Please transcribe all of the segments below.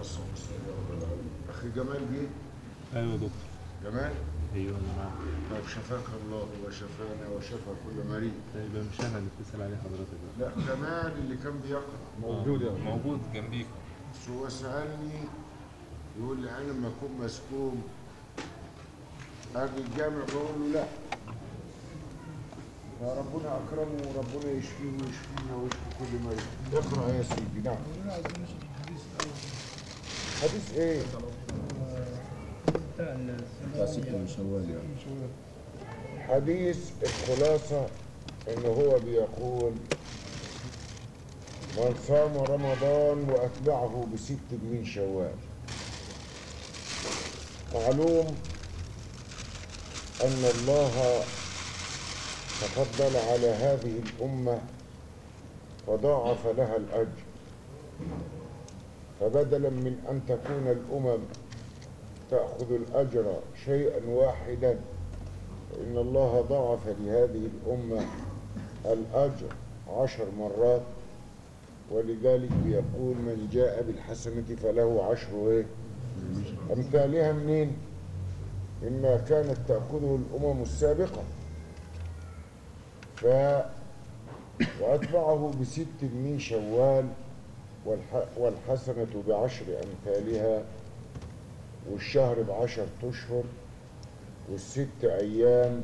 خاصة مصر يا رب العالمين أخي جمال جه ايوه يا دكتور جمال ايوه انا معاك طيب شفاك الله وشفانا وشفى كل مريض طيب مش انا اللي بتسال عليه حضرتك بقى لا جمال اللي كان بيقرأ موجود يا موجود جنبيك بس هو سألني يقول لي أنا لما أكون مسكوم أجي الجامع بقول له لا فربنا أكرمه وربنا يشفيه ويشفينا ويشفي كل مريض اقرأ يا سيدي نعم حديث إيه؟ بتاع ستة من شوال يعني حديث الخلاصة إن هو بيقول من صام رمضان وأتبعه بست من شوال معلوم أن الله تفضل على هذه الأمة وضاعف لها الأجر فبدلا من أن تكون الأمم تأخذ الأجر شيئا واحدا فإن الله ضاعف لهذه الأمة الأجر عشر مرات ولذلك بيقول من جاء بالحسنة فله عشر إيه؟ أمثالها منين؟ مما كانت تأخذه الأمم السابقة ف وأتبعه بست من شوال والح... والحسنة بعشر أمثالها والشهر بعشر أشهر والست أيام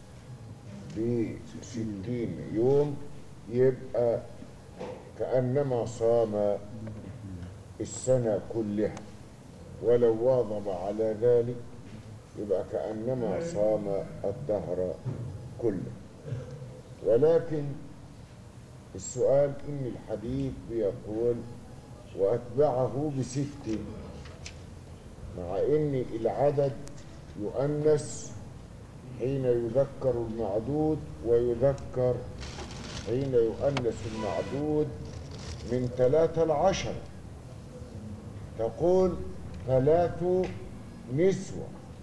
بستين يوم يبقى كأنما صام السنة كلها ولو واظب على ذلك يبقى كأنما صام الدهر كله ولكن السؤال إن الحديث بيقول وأتبعه بست مع إن العدد يؤنس حين يذكر المعدود ويذكر حين يؤنس المعدود من ثلاثة لعشرة تقول ثلاث نسوة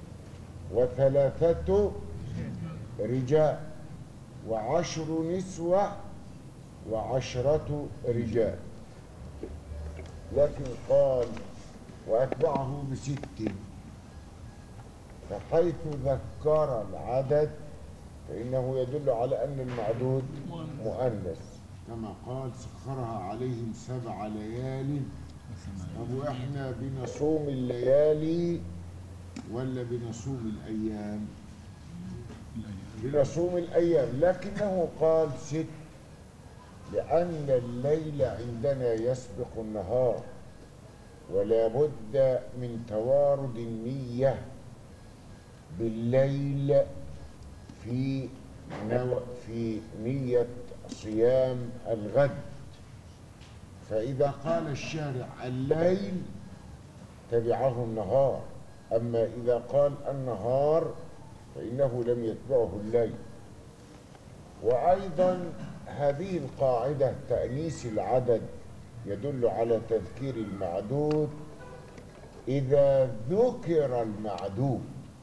وثلاثة رجال وعشر نسوة وعشرة رجال لكن قال وأتبعه بست فحيث ذكر العدد فإنه يدل على أن المعدود مؤنث كما قال سخرها عليهم سبع ليال طب وإحنا بنصوم الليالي ولا بنصوم الأيام بنصوم الأيام لكنه قال ست لأن الليل عندنا يسبق النهار ولا بد من توارد النية بالليل في نو في نية صيام الغد فإذا قال الشارع الليل تبعه النهار أما إذا قال النهار فإنه لم يتبعه الليل وأيضا هذه القاعدة تأنيس العدد يدل على تذكير المعدود إذا ذكر المعدود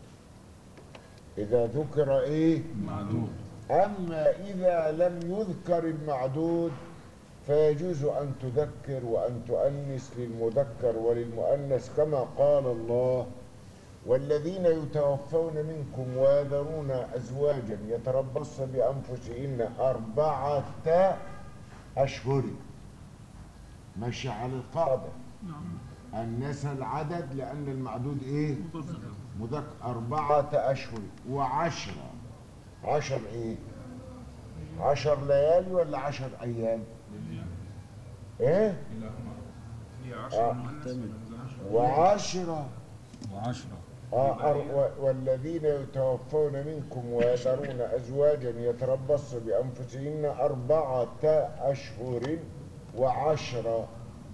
إذا ذكر إيه؟ معدود أما إذا لم يذكر المعدود فيجوز أن تذكر وأن تؤنس للمذكر وللمؤنث كما قال الله والذين يتوفون منكم ويذرون أزواجا يتربصن بأنفسهن أربعة أشهر ماشي على القاعدة أنس العدد لأن المعدود إيه؟ مذكر أربعة أشهر وعشرة عشر إيه؟ عشر ليالي ولا عشر أيام؟ إيه؟ آه. وعشرة وعشرة آه أر- و- والذين يتوفون منكم ويذرون أزواجا يتربصن بأنفسهن أربعة أشهر وعشرة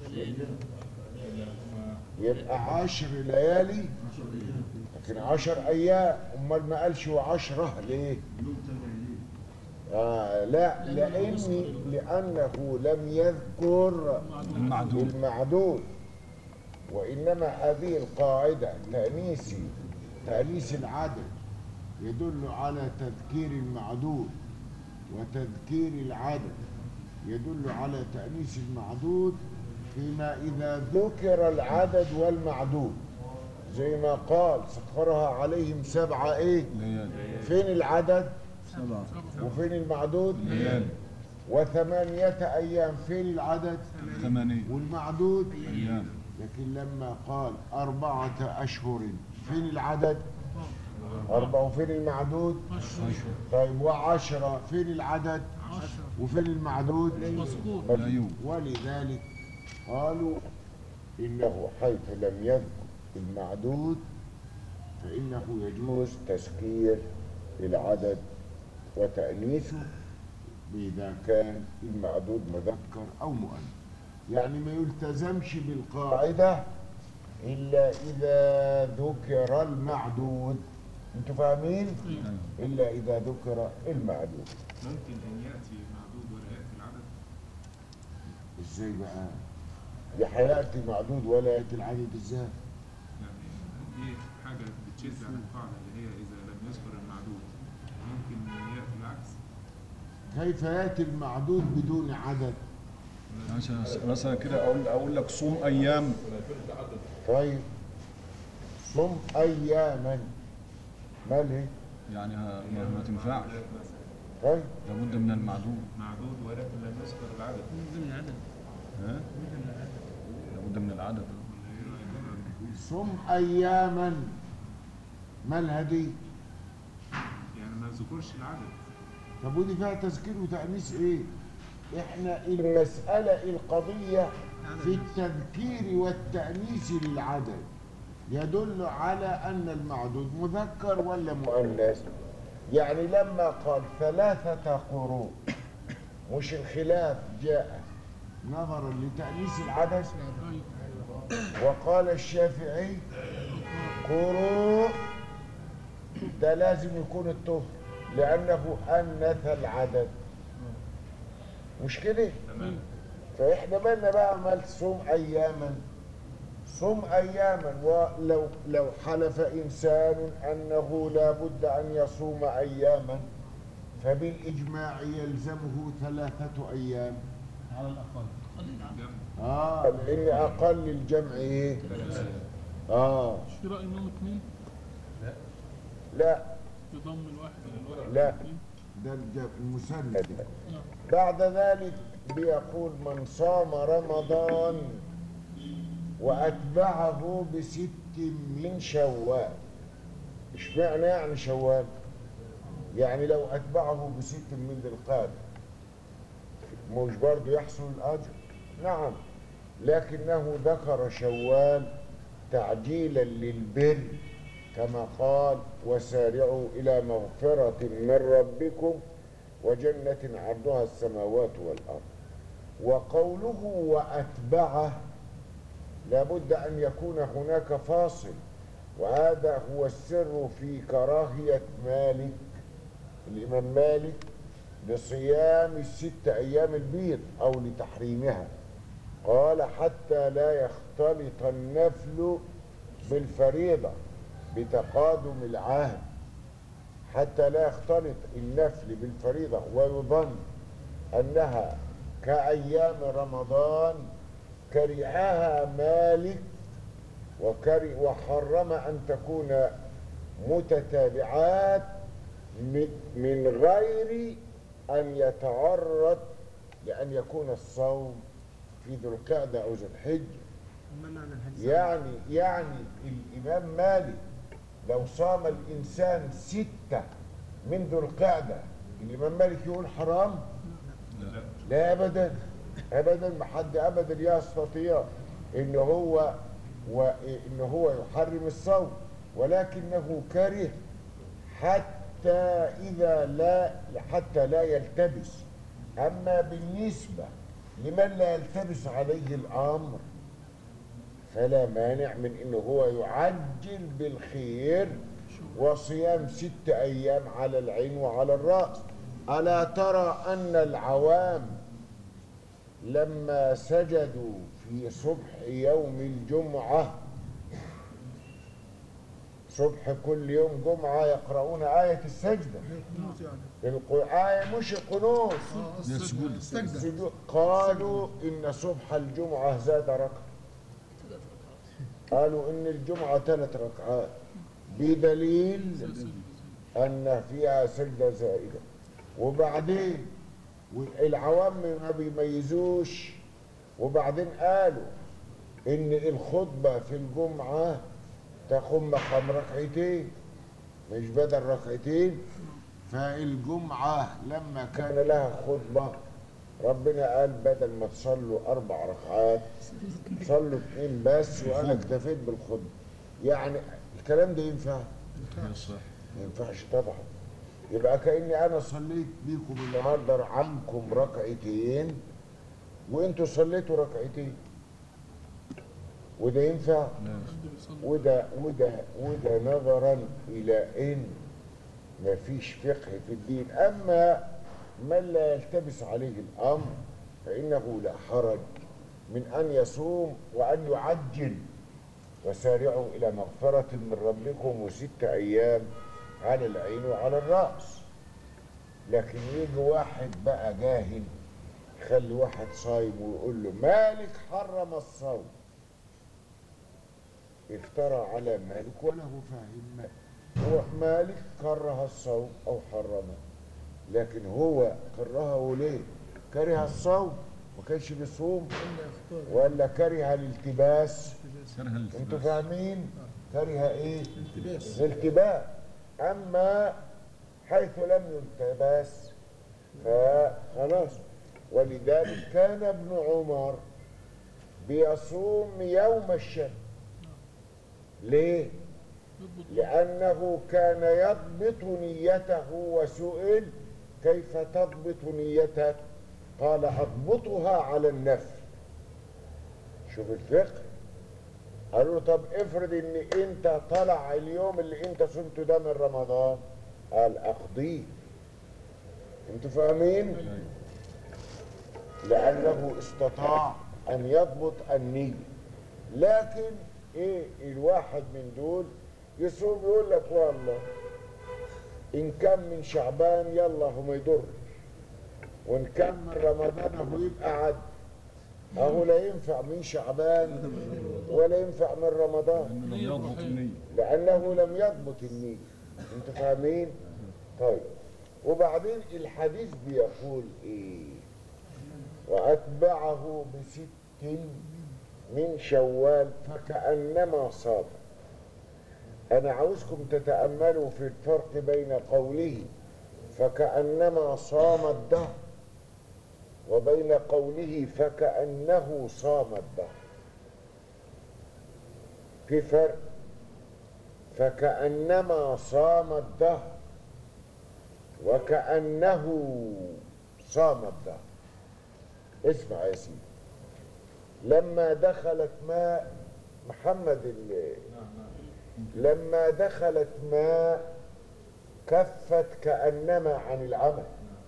يبقى عشر ليالي لكن عشر أيام أمال ما قالش وعشرة ليه؟ آه لا لأني لأنه لم يذكر المعدود المعدود وإنما هذه القاعدة تأنيس تأنيس العدد يدل على تذكير المعدود وتذكير العدد يدل على تأنيس المعدود في فيما إذا ذكر العدد والمعدود زي ما قال سخرها عليهم سبعة إيه ليالي فين العدد سبعة وفين المعدود ليالي وثمانية أيام فين العدد ثمانية والمعدود أيام لكن لما قال أربعة أشهر فين العدد أربعة وفين المعدود أشهر طيب وعشرة فين العدد عشرة وفين المعدود مذكور لا يوم ولذلك قالوا إنه حيث لم يذكر المعدود فإنه يجوز تسكير العدد وتأنيثه إذا كان المعدود مذكر أو مؤنث يعني ما يلتزمش بالقاعدة إلا إذا ذكر المعدود أنتوا فاهمين؟ إلا إذا ذكر المعدود ممكن ان ياتي معدود ولا ياتي العدد إزاي بقى؟ دي حياتي معدود ولا يأتي العدد إزاي؟ يعني دي حاجه بتشد على القاعده اللي هي اذا لم يذكر المعدود ممكن ياتي العكس كيف يأتي المعدود بدون عدد؟ مثلا مثلا كده أقول أقول لك صوم أيام طيب صم أياما ماله؟ يعني ها- ما, ما تنفعش طيب لابد من المعدود معدود ولكن لم يذكر العدد من العدد ها لابد من العدد صم أياما مالها دي؟ يعني ما ذكرش العدد طب ودي فيها تذكير وتأنيث إيه؟ إحنا المسألة القضية في التذكير والتأنيث للعدد يدل على أن المعدود مذكر ولا مؤنث يعني لما قال ثلاثة قروء مش الخلاف جاء نظرا لتأنيث العدد وقال الشافعي قروء ده لازم يكون الطهر لأنه أنث العدد مش كده؟ تمام فإحنا بالنا بقى عملت صوم أياما صوم أياما ولو لو حلف إنسان أنه لا بد أن يصوم أياما فبالإجماع يلزمه ثلاثة أيام على الأقل جنب آه لأن أقل الجمع إيه؟ آه في رأي إمام اثنين لا يضم الواحد إلى الواحد لا. اثنين. ده الجمع المسند نعم. بعد ذلك بيقول من صام رمضان وأتبعه بست من شوال اشمعنى يعني شوال يعني لو أتبعه بست من ذي القعدة مش برضه يحصل الأجر نعم لكنه ذكر شوال تعجيلا للبر كما قال وسارعوا إلى مغفرة من ربكم وجنة عرضها السماوات والأرض وقوله وأتبعه لابد أن يكون هناك فاصل وهذا هو السر في كراهية مالك الإمام مالك لصيام الست أيام البيض أو لتحريمها قال حتى لا يختلط النفل بالفريضة بتقادم العهد حتى لا يختلط النفل بالفريضة ويظن أنها كأيام رمضان كرهها مالك وكره وحرم أن تكون متتابعات م- من غير أن يتعرض لأن يكون الصوم في ذو القعدة أو ذو الحجة ما معنى الحديث يعني يعني الإمام مالك لو صام الإنسان ستة من ذو القعدة الإمام مالك يقول حرام لا لا أبدا أبدا ما حد أبدا يستطيع إن هو وإن هو يحرم الصوم ولكنه كره حتى إذا لا حتى لا يلتبس أما بالنسبة لمن لا يلتبس عليه الأمر فلا مانع من انه هو يعجل بالخير وصيام ست ايام على العين وعلى الراس الا ترى ان العوام لما سجدوا في صبح يوم الجمعه الصبح كل يوم جمعة يقرؤون آية السجدة قنوت يعني الق- آية مش القنوت اه ده السجود السجدة السجود. قالوا إن صبح الجمعة زاد ركعة قالوا إن الجمعة ثلاث ركعات بدليل أن فيها سجدة زائدة وبعدين العوام ما بيميزوش وبعدين قالوا إن الخطبة في الجمعة تقوم مقام ركعتين مش بدل ركعتين فالجمعة لما كان لها خطبة ربنا قال بدل ما تصلوا أربع ركعات صلوا اثنين بس وأنا اكتفيت بالخطبة يعني الكلام ده ينفع؟ يا صح ما ينفعش طبعا يبقى كأني أنا صليت بيكم النهارده عنكم ركعتين وأنتوا صليتوا ركعتين وده ينفع؟ وده وده وده نظرا إلى إن مفيش فقه في الدين أما من لا يلتبس عليه الأمر فإنه لا حرج من أن يصوم وأن يعجل وسارعوا إلى مغفرة من ربكم وست أيام على العين وعلى الرأس لكن يجي واحد بقى جاهل يخلي واحد صايم ويقول له مالك حرم الصوم افترى على مالك وله فاهم مالك هو مالك كره الصوم أو حرمه لكن هو كرهه ليه؟ كره الصوم ما كانش بيصوم إلا يختار ولا كره الالتباس كره انتوا الالتباس فاهمين كره ايه التباس الالتباس اما حيث لم يلتبس فخلاص ولذلك كان ابن عمر بيصوم يوم الشك ليه لأنه كان يضبط نيته وسئل كيف تضبط نيتك قال أضبطها على النفل شوف الفقه قالوا له طب افرض ان انت طلع اليوم اللي انت صمته ده من رمضان قال اقضيه انتوا فاهمين لانه استطاع ان يضبط النية لكن ايه الواحد من دول يصوم يقول لك والله ان كان من شعبان يلا هو ما يضرش وان كان من رمضان هو يبقى عد اهو لا ينفع من شعبان ولا ينفع من رمضان لانه لم يضبط النية لأنه لم يضبط النية أنتوا فاهمين؟ طيب وبعدين الحديث بيقول إيه؟ وأتبعه بست من شوال فكأنما صام أنا عاوزكم تتأملوا في الفرق بين قوله فكأنما صام الدهر وبين قوله فكأنه صام الدهر في فرق فكأنما صام الدهر وكأنه صام الدهر اسمع يا سيدي لما دخلت ماء محمد اللي لما دخلت ماء كفت كأنما عن العمل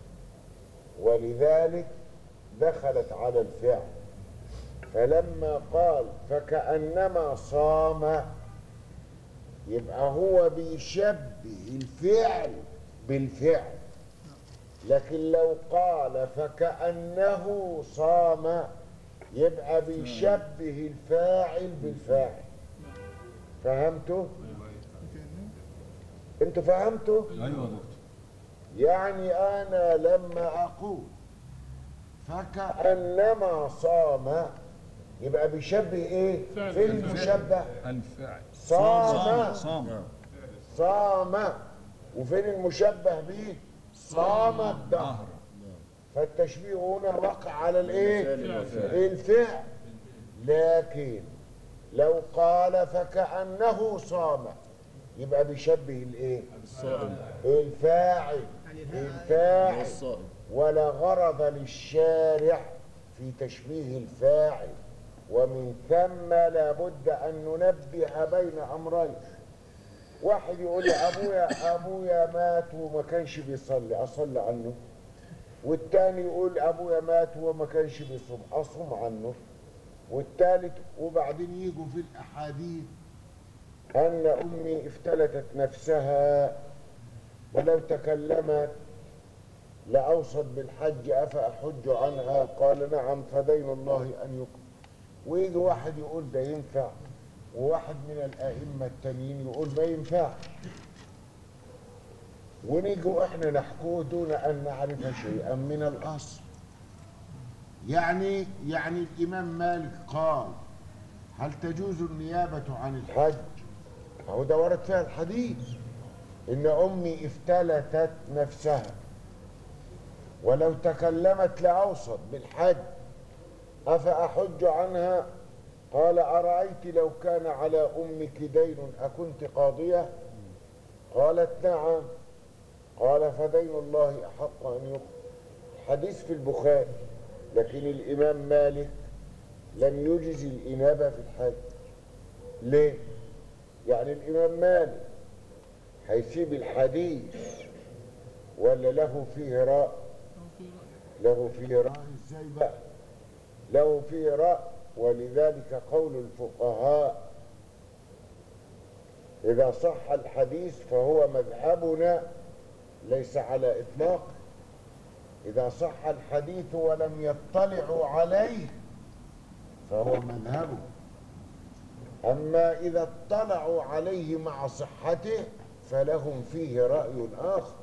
ولذلك دخلت على الفعل فلما قال فكأنما صام يبقى هو بيشبه الفعل بالفعل لكن لو قال فكأنه صام يبقى بيشبه الفاعل بالفاعل فهمتوا؟ انتوا فهمتوا؟ ايوه يا دكتور يعني أنا لما أقول فكأنما صام يبقى بيشبه إيه؟ فعل. في المشبه الفعل صام صام صام وفين المشبه به؟ صام الدهر فالتشبيه هنا وقع على الإيه؟ الفعل لكن لو قال فكأنه صام يبقى بيشبه الإيه؟ الفاعل يعني الها- الفاعل الصائم ولا غرض للشارع في تشبيه الفاعل ومن ثم لابد أن ننبه بين أمرين واحد يقول لي أبويا أبويا مات وما كانش بيصلي أصلي عنه والتاني يقول أبويا مات وما كانش بيصوم أصوم عنه والتالت وبعدين يجوا في الأحاديث أن أمي افتلتت نفسها ولو تكلمت لأوصت بالحج أفأحج عنها قال نعم فدين الله أن يقضى ويجي واحد يقول ده ينفع وواحد من الأئمة التانيين يقول ما ينفع ونيجي احنا نحكوه دون أن نعرف شيئا من الأصل يعني يعني الإمام مالك قال هل تجوز النيابة عن الحج؟ أهو ده ورد فيها الحديث إن أمي افتلتت نفسها ولو تكلمت لأوصت بالحج أفأحج عنها؟ قال أرأيت لو كان على أمك دين أكنت قاضية؟ قالت نعم قال فدين الله أحق أن يقضى حديث في البخاري لكن الإمام مالك لم يجز الإنابة في الحج ليه؟ يعني الإمام مالك هيسيب الحديث ولا له فيه رأي؟ أو في رأي له فيه رأي ازاي بقى؟ له فيه رأي ولذلك قول الفقهاء إذا صح الحديث فهو مذهبنا ليس على إطلاق إذا صح الحديث ولم يطلعوا عليه فهو مذهبه أما إذا اطلعوا عليه مع صحته فلهم فيه رأي آخر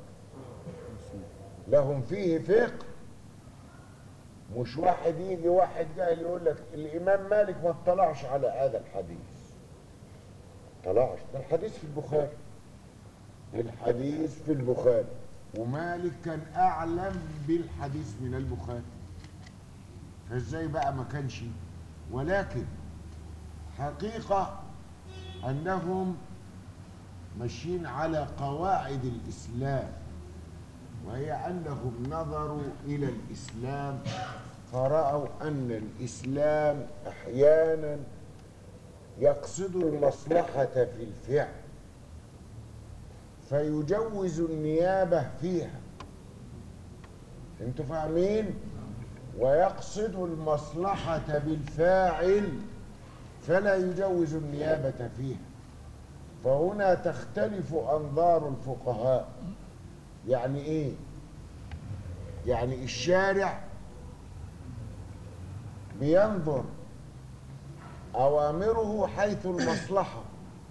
لهم فيه فقه مش واحد يجي واحد جاهل يقول لك الإمام مالك ما اطلعش على هذا الحديث اطلعش ده الحديث في البخاري الحديث في البخاري ومالك كان أعلم بالحديث من البخاري فازاي بقى ما كانش ولكن حقيقة أنهم ماشيين على قواعد الإسلام وهي أنهم نظروا إلى الإسلام فرأوا أن الإسلام أحيانا يقصد المصلحة في الفعل فيجوز النيابة فيها انتوا فاهمين ويقصد المصلحة بالفاعل فلا يجوز النيابة فيها فهنا تختلف أنظار الفقهاء يعني إيه يعني الشارع بينظر أوامره حيث المصلحة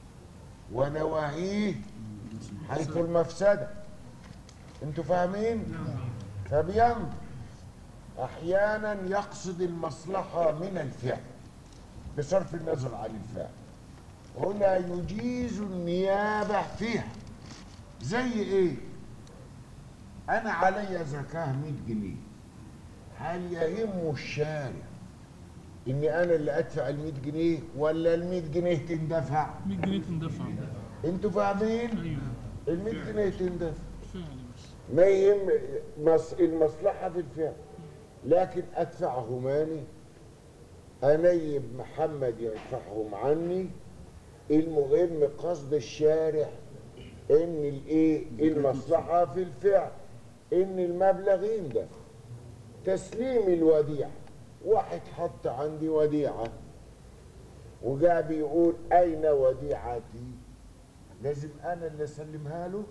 ونواهيه حيث المفسدة انتوا فاهمين فبينظر احيانا يقصد المصلحة من الفعل بصرف النظر عن الفعل هنا يجيز النيابة فيها زي ايه انا علي زكاة 100 جنيه هل يهم الشارع اني انا اللي ادفع ال 100 جنيه ولا ال 100 جنيه تندفع 100 جنيه تندفع انتوا فاهمين ايوه ال 100 جنيه تندفع فعلا بس ما يهم مص... المصلحة في الفعل لكن أدفعه ماني أنيب محمد يدفعهم عني المهم قصد الشارع إن الإيه المصلحة في الفعل إن المبلغ يندفع تسليم الوديعة واحد حط عندي وديعة وجاء بيقول أين وديعتي لازم أنا اللي أسلمها له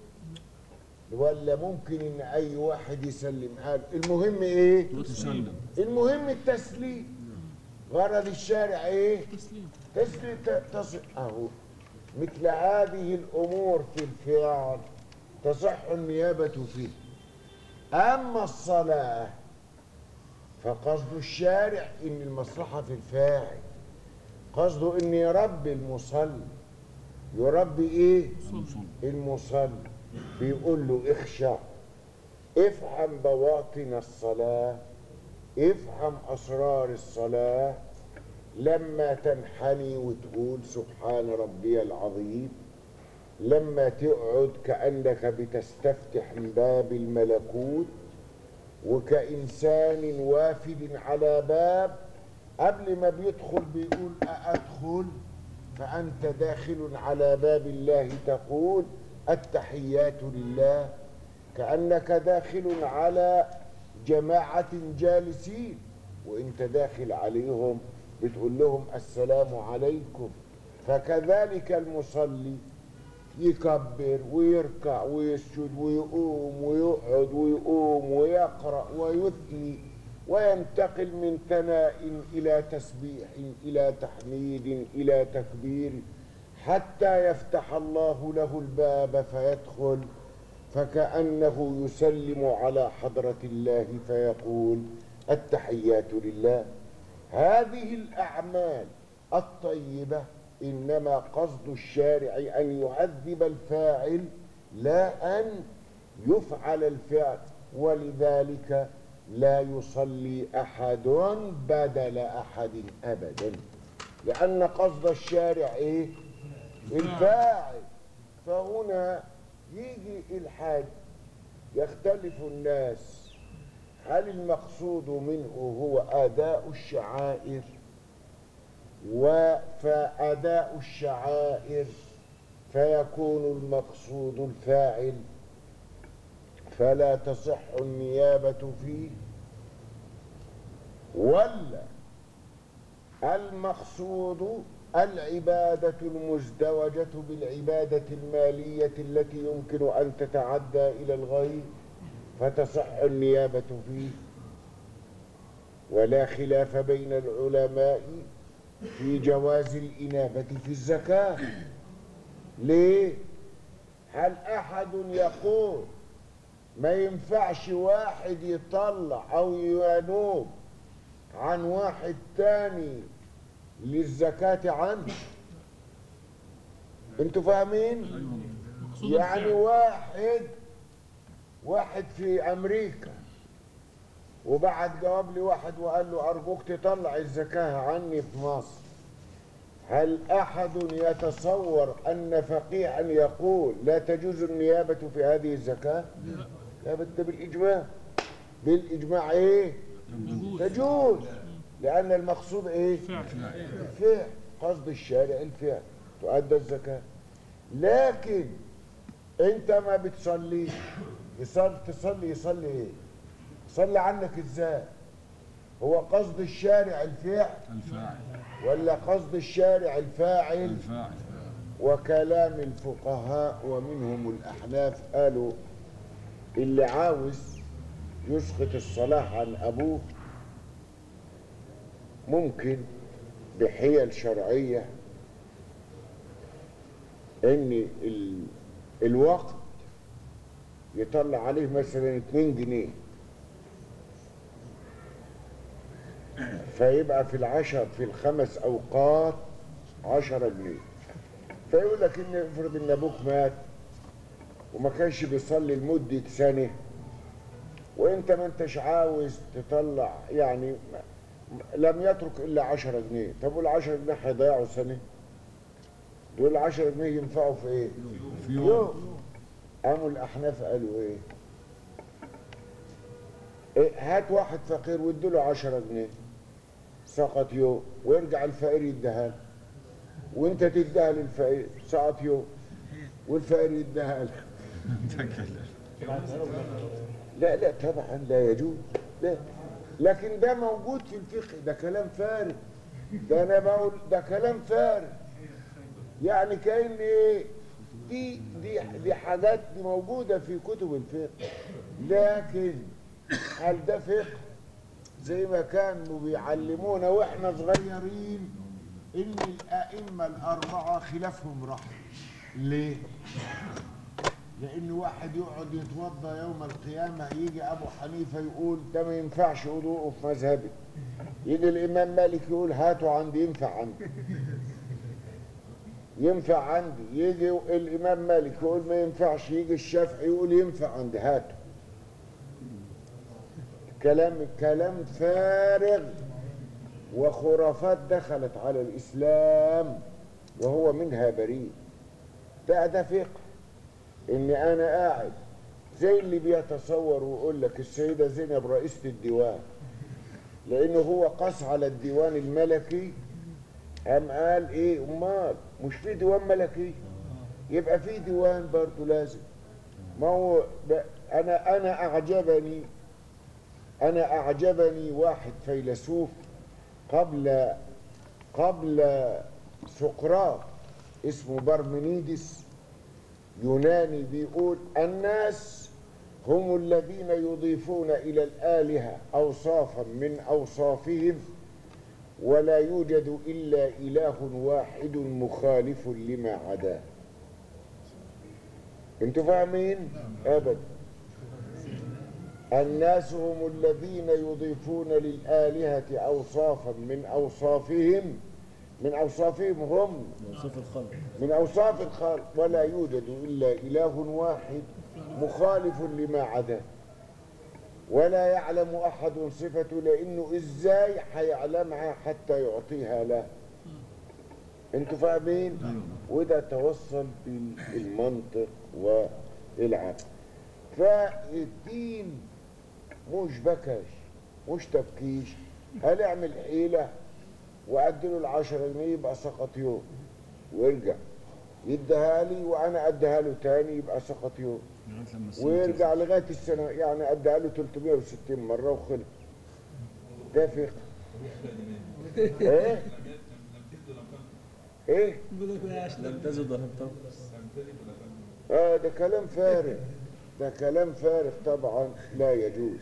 ولا ممكن ان اي واحد يسلمها له المهم ايه تسلم المهم التسليم غرض الشارع ايه تسليم تسليم ت- تصح اهو مثل هذه الامور في الفعل تصح النيابه فيه اما الصلاه فقصد الشارع ان المصلحه في الفاعل قصده ان يربي المصلي يربي ايه المصلي بيقول له اخشع افهم بواطن الصلاة افهم أسرار الصلاة لما تنحني وتقول سبحان ربي العظيم لما تقعد كأنك بتستفتح من باب الملكوت وكإنسان وافد على باب قبل ما بيدخل بيقول أأدخل فأنت داخل على باب الله تقول التحيات لله كأنك داخل على جماعة جالسين وانت داخل عليهم بتقول لهم السلام عليكم فكذلك المصلي يكبر ويركع ويسجد ويقوم ويقعد ويقوم ويقرأ ويثني وينتقل من ثناء إلى تسبيح إلى تحميد إلى تكبير حتى يفتح الله له الباب فيدخل فكأنه يسلم على حضرة الله فيقول التحيات لله هذه الأعمال الطيبة إنما قصد الشارع أن يعذب الفاعل لا أن يفعل الفعل ولذلك لا يصلي أحد بدل أحد أبدا لأن قصد الشارع إيه؟ الفاعل فهنا يجي الحاج يختلف الناس هل المقصود منه هو أداء الشعائر وفأداء الشعائر فيكون المقصود الفاعل فلا تصح النيابة فيه ولا المقصود العبادة المزدوجة بالعبادة المالية التي يمكن أن تتعدى إلى الغير فتصح النيابة فيه ولا خلاف بين العلماء في جواز الإنابة في الزكاة ليه؟ هل أحد يقول ما ينفعش واحد يطلع أو ينوب عن واحد تاني للزكاة عنه انتوا فاهمين؟ مقصود يعني الفعل. واحد واحد في امريكا وبعت جواب لي واحد وقال له ارجوك تطلع الزكاه عني في مصر هل احد يتصور ان فقيها يقول لا تجوز النيابه في هذه الزكاه لا بد بالاجماع بالاجماع ايه يجوز تجوز لان المقصود ايه فعل الفعل قصد الشارع الفعل تؤدى الزكاة لكن انت ما بتصليش يصلي تصلي يصلي ايه يصلي عنك ازاي هو قصد الشارع الفعل الفاعل ولا قصد الشارع الفاعل الفاعل وكلام الفقهاء ومنهم الأحناف قالوا اللي عاوز يسقط الصلاة عن أبوه ممكن بحيل شرعية إن ال... الوقت يطلع عليه مثلا 2 جنيه فيبقى في العشر في الخمس أوقات عشرة جنيه فيقول لك ان افرض ان ابوك مات وما كانش بيصلي لمده سنه وانت ما انتش عاوز تطلع يعني ما- لم يترك الا 10 جنيه طب وال 10 جنيه هيضيعوا سنه دول 10 جنيه ينفعوا في ايه؟ في يوم يوم قاموا الاحناف قالوا ايه؟ إيه هات واحد فقير واديله 10 جنيه سقط يوم ويرجع الفقير يديها له وانت تديها للفقير سقط يوم والفقير يديها له لا لا طبعا لا يجوز لا لكن ده موجود في الفقه ده كلام فارغ ده انا بقول ده كلام فارغ يعني كأن ايه دي دي دي حاجات دي موجودة في كتب الفقه لكن هل ده فقه زي ما كانوا بيعلمونا واحنا صغيرين ان الائمه الاربعه خلافهم رحم ليه لان واحد يقعد يتوضا يوم القيامه يجي ابو حنيفه يقول ده ما ينفعش وضوءه في مذهبي يجي الامام مالك يقول هاتوا عندي ينفع عندي ينفع عندي يجي الامام مالك يقول ما ينفعش يجي الشافعي يقول ينفع عندي هاتوا كلام كلام فارغ وخرافات دخلت على الإسلام وهو منها بريء ده ده فقه إني أنا قاعد زي اللي بيتصور ويقول لك السيدة زينب رئيسة الديوان لأنه هو قاس على الديوان الملكي قام قال إيه أمال مش في ديوان ملكي يبقى في ديوان برضه لازم ما هو ب- أنا أنا أعجبني أنا أعجبني واحد فيلسوف قبل قبل سقراط اسمه بارمنيدس يوناني بيقول الناس هم الذين يضيفون إلى الآلهة أوصافا من أوصافهم ولا يوجد إلا إله واحد مخالف لما عداه انتوا فاهمين؟ أبدا الناس هم الذين يضيفون للآلهة أوصافا من أوصافهم من أوصافهم هم وصف الخلق من أوصاف الخلق ولا يوجد إلا إله واحد مخالف لما عداه ولا يعلم أحد صفته لأنه إزاي هيعلمها حتى يعطيها له انتوا فاهمين وده توصل بالمنطق والعقل فالدين مش بكش مش تبكيش هل اعمل حيلة وأديله العشرة جنيه يبقى سقط يوم ويرجع يديها لي وأنا أديها له تاني يبقى سقط يوم لغايه لما السنة ويرجع لغايه السنه يعني اديها له 360 مره وخلص ده فقه ايه ايه لم تزد ولم تنقص اه ده كلام فارغ ده كلام فارغ طبعا لا يجوز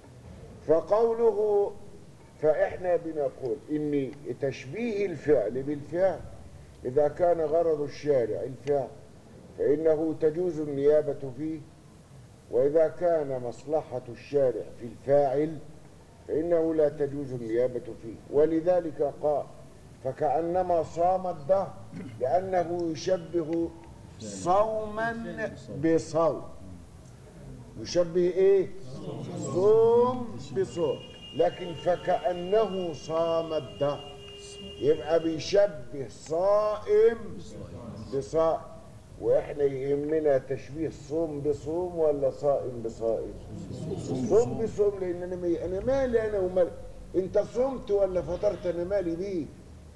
فقوله فاحنا بنقول ان تشبيه الفعل بالفعل اذا كان غرض الشارع الفعل فانه تجوز النيابه فيه واذا كان مصلحه الشارع في الفاعل فانه لا تجوز النيابه فيه ولذلك قال فكانما صام الدهر لانه يشبه صوما بصوم يشبه ايه صوم بصوم لكن فكأنه صام الدهر يبقى بيشبه صائم بصائم واحنا يهمنا تشبيه صوم بصوم ولا صائم بصائم صوم بصوم لان انا مي... انا مالي انا ومال انت صمت ولا فطرت انا مالي بيك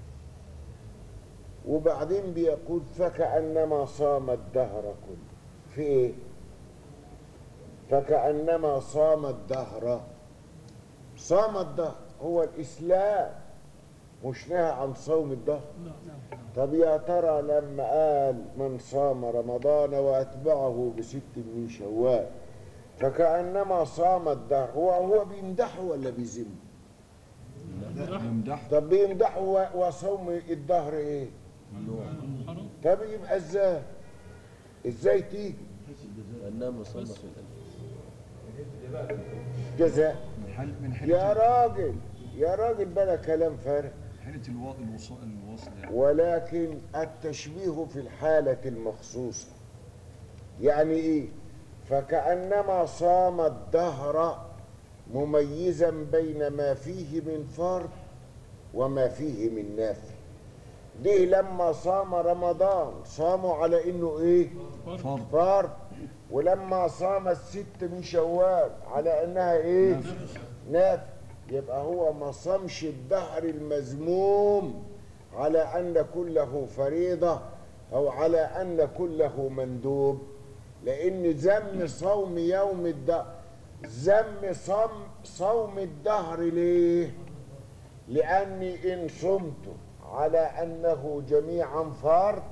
وبعدين بيقول فكأنما صام الدهر كله في ايه فكأنما صام الدهر صام الدهر هو الإسلام مش نهى عن صوم الدهر طب يا ترى لما قال من صام رمضان وأتبعه بست من شوال فكأنما صام الدهر هو هو بيمدحه ولا بيذمه يمدح طب بيمدحه و- وصوم الدهر ايه حرام طب يبقى ازاي ازاي تيجي كأنما صام في الألف جزاء من حل من يا حيلة راجل يا راجل بلا كلام فارغ حيلة الوا- الوص- الوصل يعني ولكن التشبيه في الحالة المخصوصة يعني ايه فكأنما صام الدهر مميزا بين ما فيه من فرض وما فيه من نافل دي لما صام رمضان صاموا على انه ايه فرض فرض ولما صام الست من شوال على انها ايه نافل يبقى هو ما صامش الدهر المذموم على ان كله فريضه او على ان كله مندوب لان ذم صوم يوم الدهر ذم صوم صوم الدهر ليه لاني ان صمت على انه جميعا فرض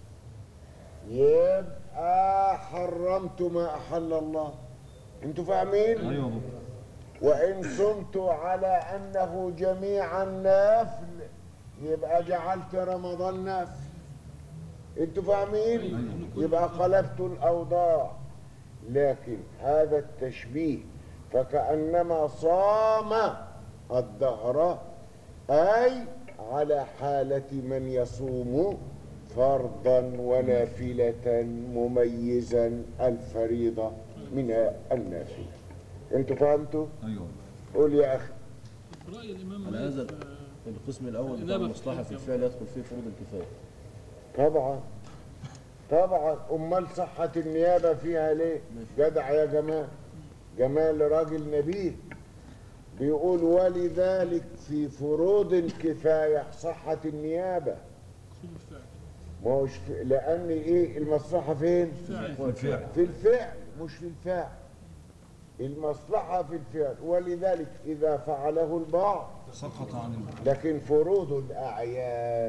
يبقى حرمت ما احل الله انتوا فاهمين ايوه بابا وان صمت على انه جميعا نافل يبقى جعلت رمضان نافل انتوا فاهمين يبقى قلبت الاوضاع لكن هذا التشبيه فكانما صام الدهر اي على حاله من يصوم فرضا ونافله مميزا الفريضه من النافله انتوا فهمتوا ايوه قول يا اخي رأي الإمام على مالك هذا في- القسم الأول بتاع الإنابة في المصلحة في الحكم. الفعل يدخل فيه فروض الكفاية طبعا طبعا امال صحة النيابة فيها ليه جدع يا جمال جمال راجل نبيه بيقول ولذلك في فروض الكفاية صحة النيابة أصول الفعل ما هوش في لأن إيه المصلحة فين؟ الفعل في الفعل مش في الفاعل المصلحة في الفعل ولذلك إذا فعله البعض سقط عن ال- لكن فروض الأعيان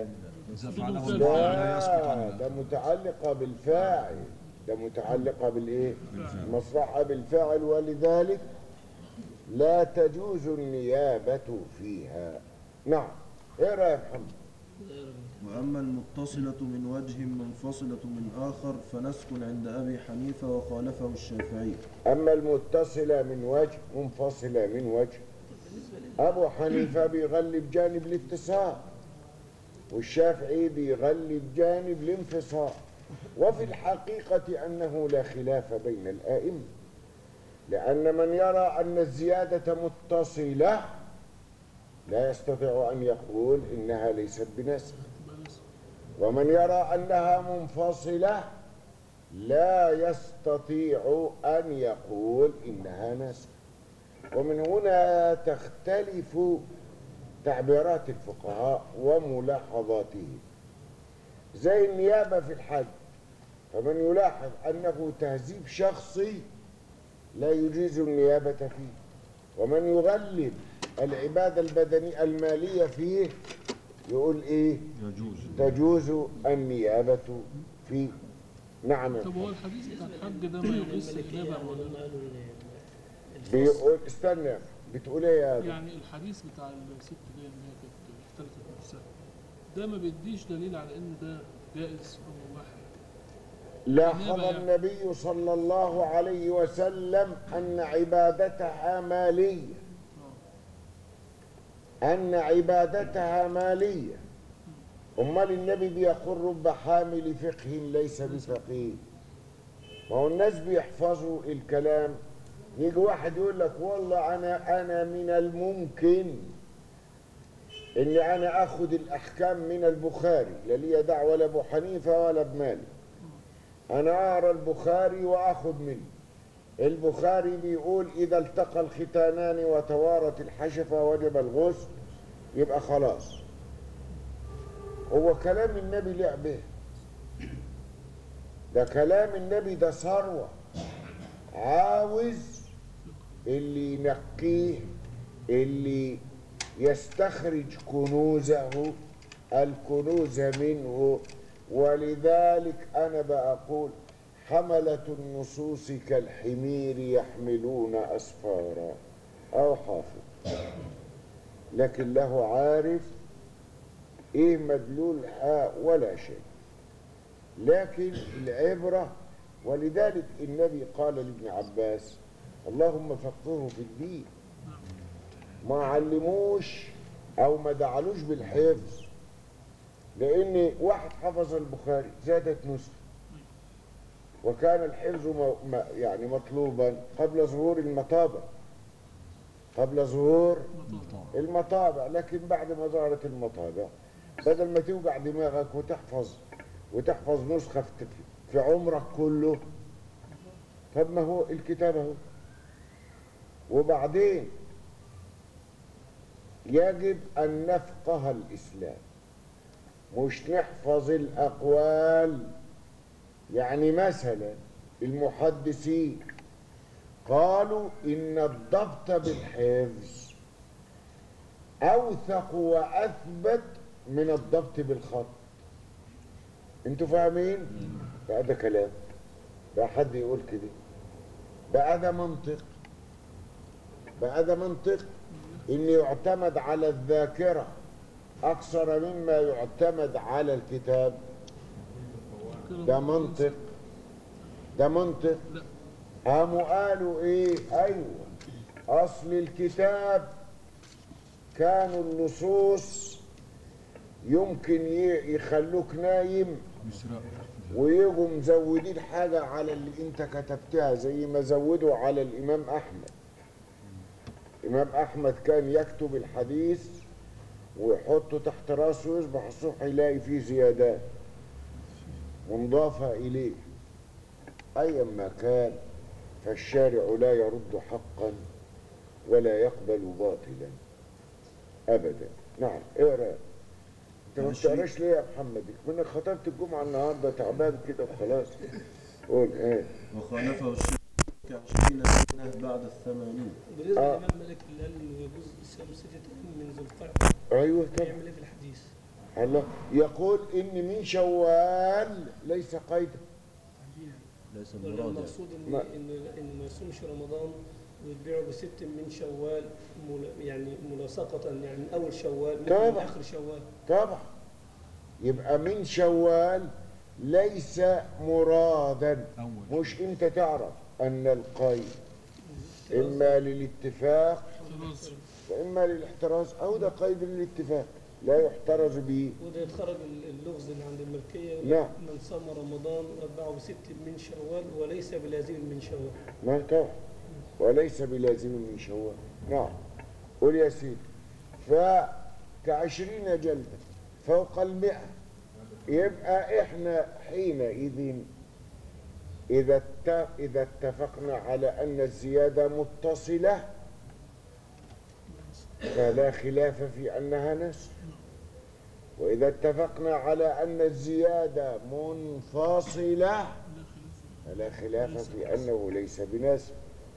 إذا بدون فعله فعل. الفاعل لا يسقط لا عن ده متعلقة بالفاعل ده متعلقة بالايه مصلحة بالفاعل ولذلك لا تجوز النيابة فيها نعم ايه رأيك يا محمد وأما المتصلة من وجه منفصلة من آخر فنسك عند أبي حنيفة وخالفه الشافعي أما المتصلة من وجه منفصلة من وجه أبو حنيفة بيغلب جانب الاتصال والشافعي بيغلب جانب الانفصال وفي الحقيقة أنه لا خلاف بين الآئمة لأن من يرى أن الزيادة متصلة لا يستطيع أن يقول إنها ليست بنسخ ومن يرى أنها منفصلة لا يستطيع أن يقول إنها نسخ ومن هنا تختلف تعبيرات الفقهاء وملاحظاتهم زي النيابة في الحج فمن يلاحظ أنه تهذيب شخصي لا يجيز النيابة فيه ومن يغلب العبادة البدنية المالية فيه يقول إيه يجوز تجوز النيابة فيه نعم طب هو الحديث بتاع الحج ده ما يقيس النبع ولا لا؟ بيقول استنى بتقول ايه يا آدم؟ يعني الحديث بتاع الست دي اللي هي كانت اختلفت نفسها ده ما بيديش دليل على ان ده جائز او مباح لاحظ يعني. النبي صلى الله عليه وسلم أن عبادتها مالية أن عبادتها مالية أمال النبي بيقول رب حامل فقه ليس بفقيه ما هو الناس بيحفظوا الكلام يجي واحد يقول لك والله أنا أنا من الممكن إني أنا آخد الأحكام من البخاري لا لي دعوة لا أبو حنيفة ولا بمالك أنا أقرأ البخاري وأخذ منه البخاري بيقول إذا التقى الختانان وتوارت الحشفة وجب الغسل يبقى خلاص هو كلام النبي لعبه ده كلام النبي ده ثروة عاوز اللي ينقيه اللي يستخرج كنوزه الكنوز منه ولذلك أنا بقول حملة النصوص كالحمير يحملون أسفارا أو حافظ لكن له عارف إيه مدلولها ولا شيء لكن العبرة ولذلك النبي قال لابن عباس اللهم فقهه في الدين ما علموش أو ما دعلوش بالحفظ لأن واحد حفظ البخاري زادت نسخة وكان الحفظ م- م- يعني مطلوبا قبل ظهور المطابع قبل ظهور المطابع لكن بعد ما ظهرت المطابع بدل ما توجع دماغك وتحفظ وتحفظ نسخة في- في عمرك كله طب ما هو الكتاب اهو وبعدين يجب أن نفقه الإسلام مش نحفظ الأقوال يعني مثلا المحدثين قالوا إن الضبط بالحفظ أوثق وأثبت من الضبط بالخط انتوا فاهمين؟ بقى ده كلام بقى حد يقول كده بقى ده منطق بقى ده منطق ان يعتمد على الذاكرة اكثر مما يعتمد على الكتاب ده منطق ده منطق قاموا قالوا ايه ايوه اصل الكتاب كانوا النصوص يمكن ي- يخلوك نايم يسرق ويجوا مزودين حاجة على اللي انت كتبتها زي ما زودوا على الامام احمد الامام احمد كان يكتب الحديث ويحطه تحت راسه ويصبح الصبح يلاقي فيه زيادات مضافة اليه ايا ما كان فالشارع لا يرد حقا ولا يقبل باطلا ابدا نعم اقرا انت ما بتقراش ليه يا محمد كنا خطبت الجمعه النهارده تعبان كده وخلاص قول ايه وخالفه الشافعي عشرين سنة بعد الثمانين بالنسبه آه. للامام مالك اللي قال انه يجوز صيام ستة ايام من ذو القعده ايوه طبعا يعمل ايه في الحديث؟ الله يقول إن من شوال ليس قيدا ليس ولا المراد يعني. المقصود ان ما- ان ان ما يصومش رمضان ويتبعوا بست من شوال مل- يعني ملاصقة يعني من اول شوال من طبعا. اخر شوال طبعا يبقى من شوال ليس مرادا أول مش انت تعرف ان القيد اما للاتفاق خلاص واما للاحتراز او ده قيد للاتفاق لا يحترز به وده يتخرج ال- اللغز اللي عند الملكية نعم. من صام رمضان واتبعه بست من شوال وليس بلازم من شوال ما طبعا وليس بلازم من شوال نعم قول يا سيدي فكعشرين جلدة فوق المئة يبقى احنا حينئذ إذا ات- إذا اتفقنا على أن الزيادة متصلة فلا خلاف في أنها نسخ وإذا اتفقنا على أن الزيادة منفصلة فلا خلاف في أنه ليس بنسخ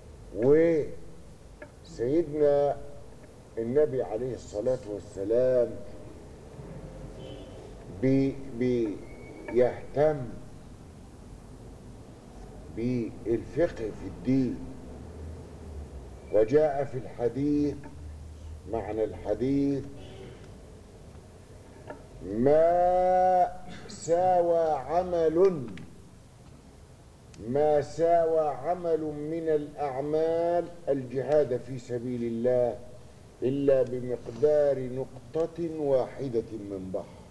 وسيدنا النبي عليه الصلاة والسلام بي بيهتم بالفقه في الدين وجاء في الحديث معنى الحديث ما ساوى عمل ما ساوى عمل من الأعمال الجهاد في سبيل الله إلا بمقدار نقطة واحدة من بحر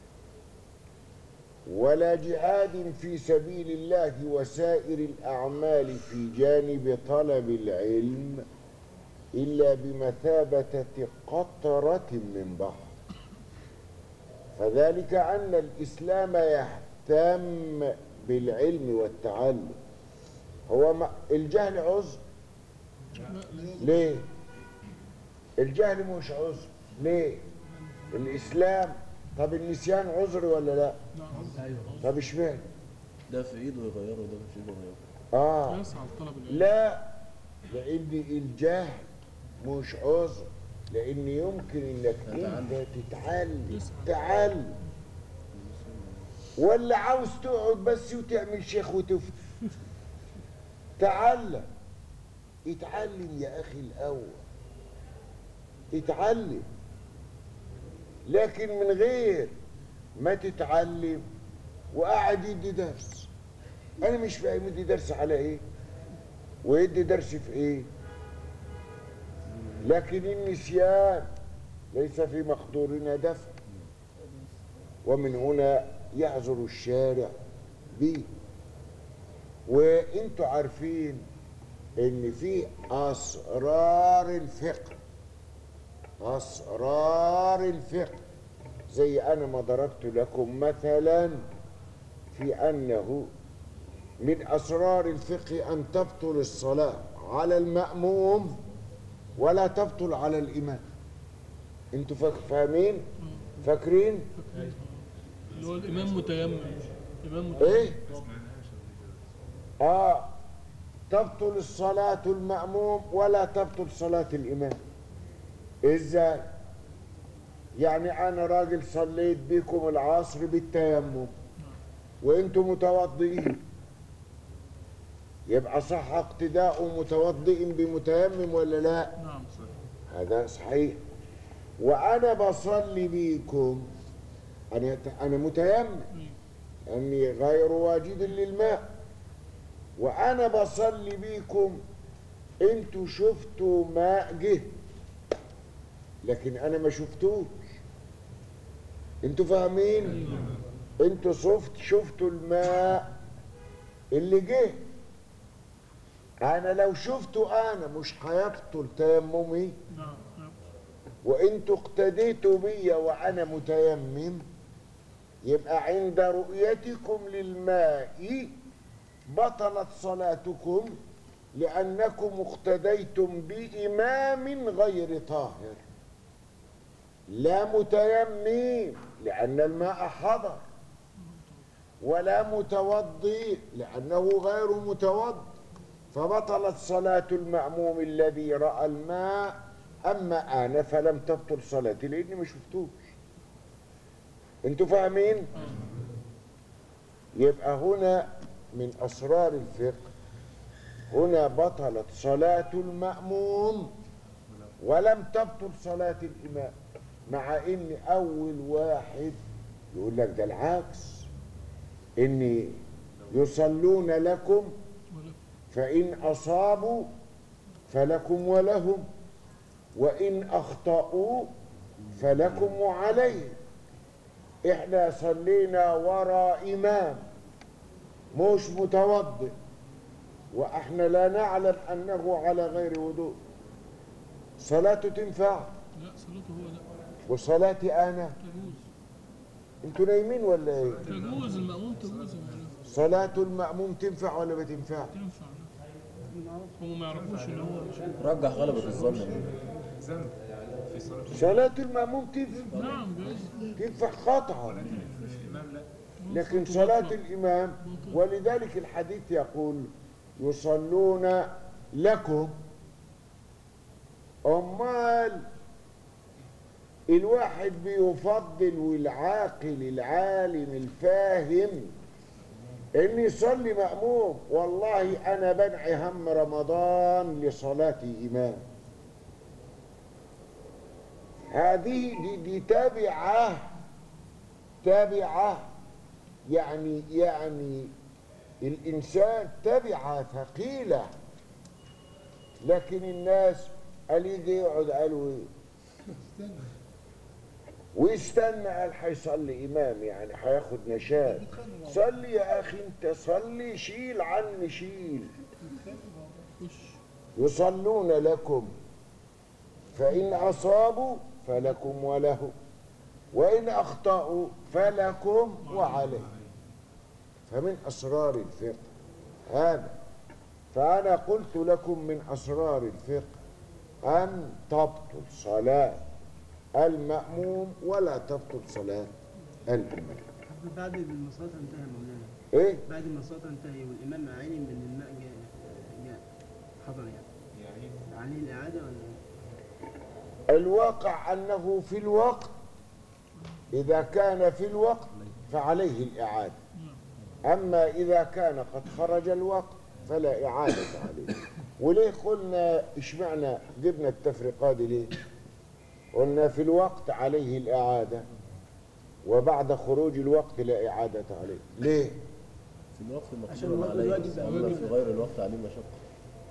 ولا جهاد في سبيل الله وسائر الأعمال في جانب طلب العلم إلا بمثابة قطرة من بحر فذلك أن الإسلام يهتم بالعلم والتعلم هو ما الجهل عذر ليه الجهل مش عذر ليه الإسلام طب النسيان عذر ولا لا طب اشمعنى ده في ايده يغيره ده مش ايده يغيره اه يسعى لطلب العلم لا لان الجهل مش عذر لان يمكن انك انت تتعلم تعلم ولا عاوز تقعد بس وتعمل شيخ وتفتي تعلم اتعلم يا اخي الاول اتعلم لكن من غير ما تتعلم وقاعد يدي درس انا مش فاهم يدي درس على ايه ويدي درس في ايه لكن النسيان ليس في مقدورنا دفع ومن هنا يعذر الشارع به وانتوا عارفين ان في اسرار الفقه اسرار الفقه زي انا ما ضربت لكم مثلا في انه من اسرار الفقه ان تبطل الصلاه على الماموم ولا تبطل على الامام انتوا فاك- فاهمين فاكرين اللي هو الامام متيمم امام متيمم ايه اه تبطل الصلاة المأموم ولا تبطل صلاة الإمام ازاي يعني انا راجل صليت بكم العصر بالتيمم وانتم متوضئين يبقى صح اقتداء متوضئ بمتيمم ولا لا نعم هذا صحيح وانا بصلي بيكم انا انا متيمم اني غير واجد للماء وانا بصلي بيكم انتوا شفتوا ماء جه لكن انا ما شفتوش انتوا فاهمين انتوا شفت شفتوا الماء اللي جه انا لو شفته انا مش هيبطل تيممي نعم نعم. وانتوا اقتديتوا بي وانا متيمم يبقى عند رؤيتكم للماء بطلت صلاتكم لانكم اقتديتم بامام غير طاهر لا متيمم لان الماء حضر ولا متوضي لانه غير متوضي فبطلت صلاة المأموم الذي رأى الماء أما أنا فلم تبطل صلاتي لأني ما شفتوش انتوا فاهمين يبقى هنا من اسرار الفقه هنا بطلت صلاة المأموم ولم تبطل صلاة الإمام مع ان اول واحد يقول لك ده العكس ان يصلون لكم فإن أصابوا فلكم ولهم وإن أخطأوا فلكم وعليهم إحنا صلينا وراء إمام مش متوضئ وإحنا لا نعلم أنه على غير وضوء صلاته تنفع لا صلاته هو لا وصلاتي أنا تجوز انتوا نايمين ولا ايه تجوز المأموم تجوز يا مولانا صلاة المأموم تنفع ولا ما تنفع تنفع لا. هم ما يعرفوش ان هو رجح غلبة الظن يا مولانا. ذنب في صلاة صلاة المأموم تنفع نعم جائز تنفع قطعا الإمام لا لكن صلاة الإمام ولذلك الحديث يقول يصلون لكم أمال الواحد بيفضل والعاقل العالم الفاهم إن يصلي مأموم والله أنا بنعي هم رمضان لصلاة إمام هذه دي, دي تابعة تابعة يعني يعني الإنسان تبعة ثقيلة لكن الناس قال يجي يقعد قالوا إيه ويستنى قال هيصلي إمام يعني هياخد نشاط صلي يا أخي أنت صلي شيل عني شيل يصلون لكم فإن أصابوا فلكم وله وإن أخطأوا فلكم وعليه فمن أسرار الفقه هذا فأنا قلت لكم من أسرار الفقه أن تبطل صلاة المأموم ولا تبطل صلاة الإمام بعد ما الصلاة انتهى مولانا إيه؟ بعد ما الصلاة انتهى والإمام علم إن الماء جاء جاء حضر يعني عليه الإعادة ولا إيه؟ الواقع أنه في الوقت إذا كان في الوقت فعليه الإعادة أما إذا كان قد خرج الوقت فلا إعادة عليه وليه قلنا إشمعنا جبنا التفرقة دي ليه قلنا في الوقت عليه الإعادة وبعد خروج الوقت لا إعادة عليه ليه في الوقت عشان مقدور الوقت عليه الواجب أما في غير الوقت عليه مشقة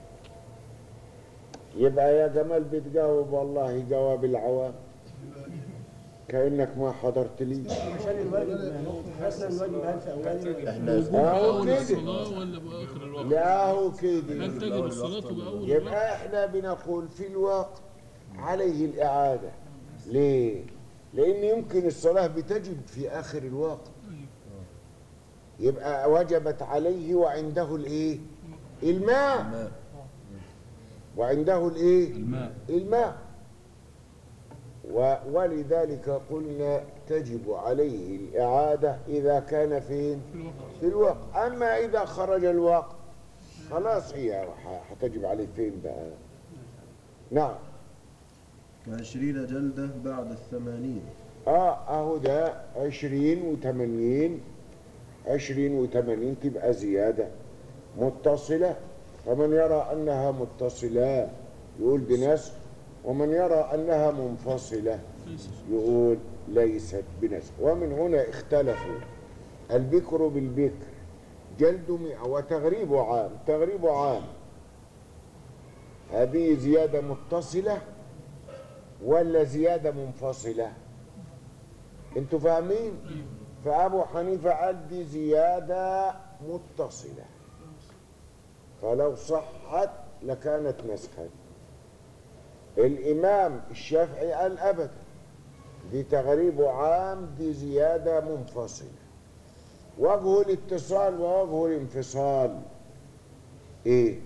يبقى يا جمال بتجاوب والله جواب العوام كأنك ما حضرت لي عشان الواجب حسنا الواجب هل في أوله احنا أهو أول كده الصلاة ولا بآخر الوقت لا هو كده هل تجب الصلاة بأول الوقت يبقى احنا بنقول في الوقت عليه الإعادة ليه؟ لأن يمكن الصلاة بتجب في آخر الوقت يبقى وجبت عليه وعنده الإيه؟ الماء ما وعنده الإيه؟ الماء الماء و- ولذلك قلنا تجب عليه الإعادة إذا كان فين؟ في الوقت في الوقت أما إذا خرج الوقت خلاص هي ح- هتجب عليه فين بقى؟ نعم وعشرين جلدة بعد الثمانين اه اهو ده عشرين وثمانين عشرين وثمانين تبقى زيادة متصلة فمن يرى أنها متصلة يقول بنسخ ومن يرى أنها منفصلة ليس يقول ليست بنسخ ومن هنا اختلفوا البكر بالبكر جلد مئة وتغريب عام تغريب عام هذه زيادة متصلة ولا زيادة منفصلة انتوا فاهمين فأبو حنيفة قال دي زيادة متصلة فلو صحت لكانت نسخا الإمام الشافعي قال أبدا دي تغريب عام دي زيادة منفصلة وجه الاتصال ووجه الانفصال ايه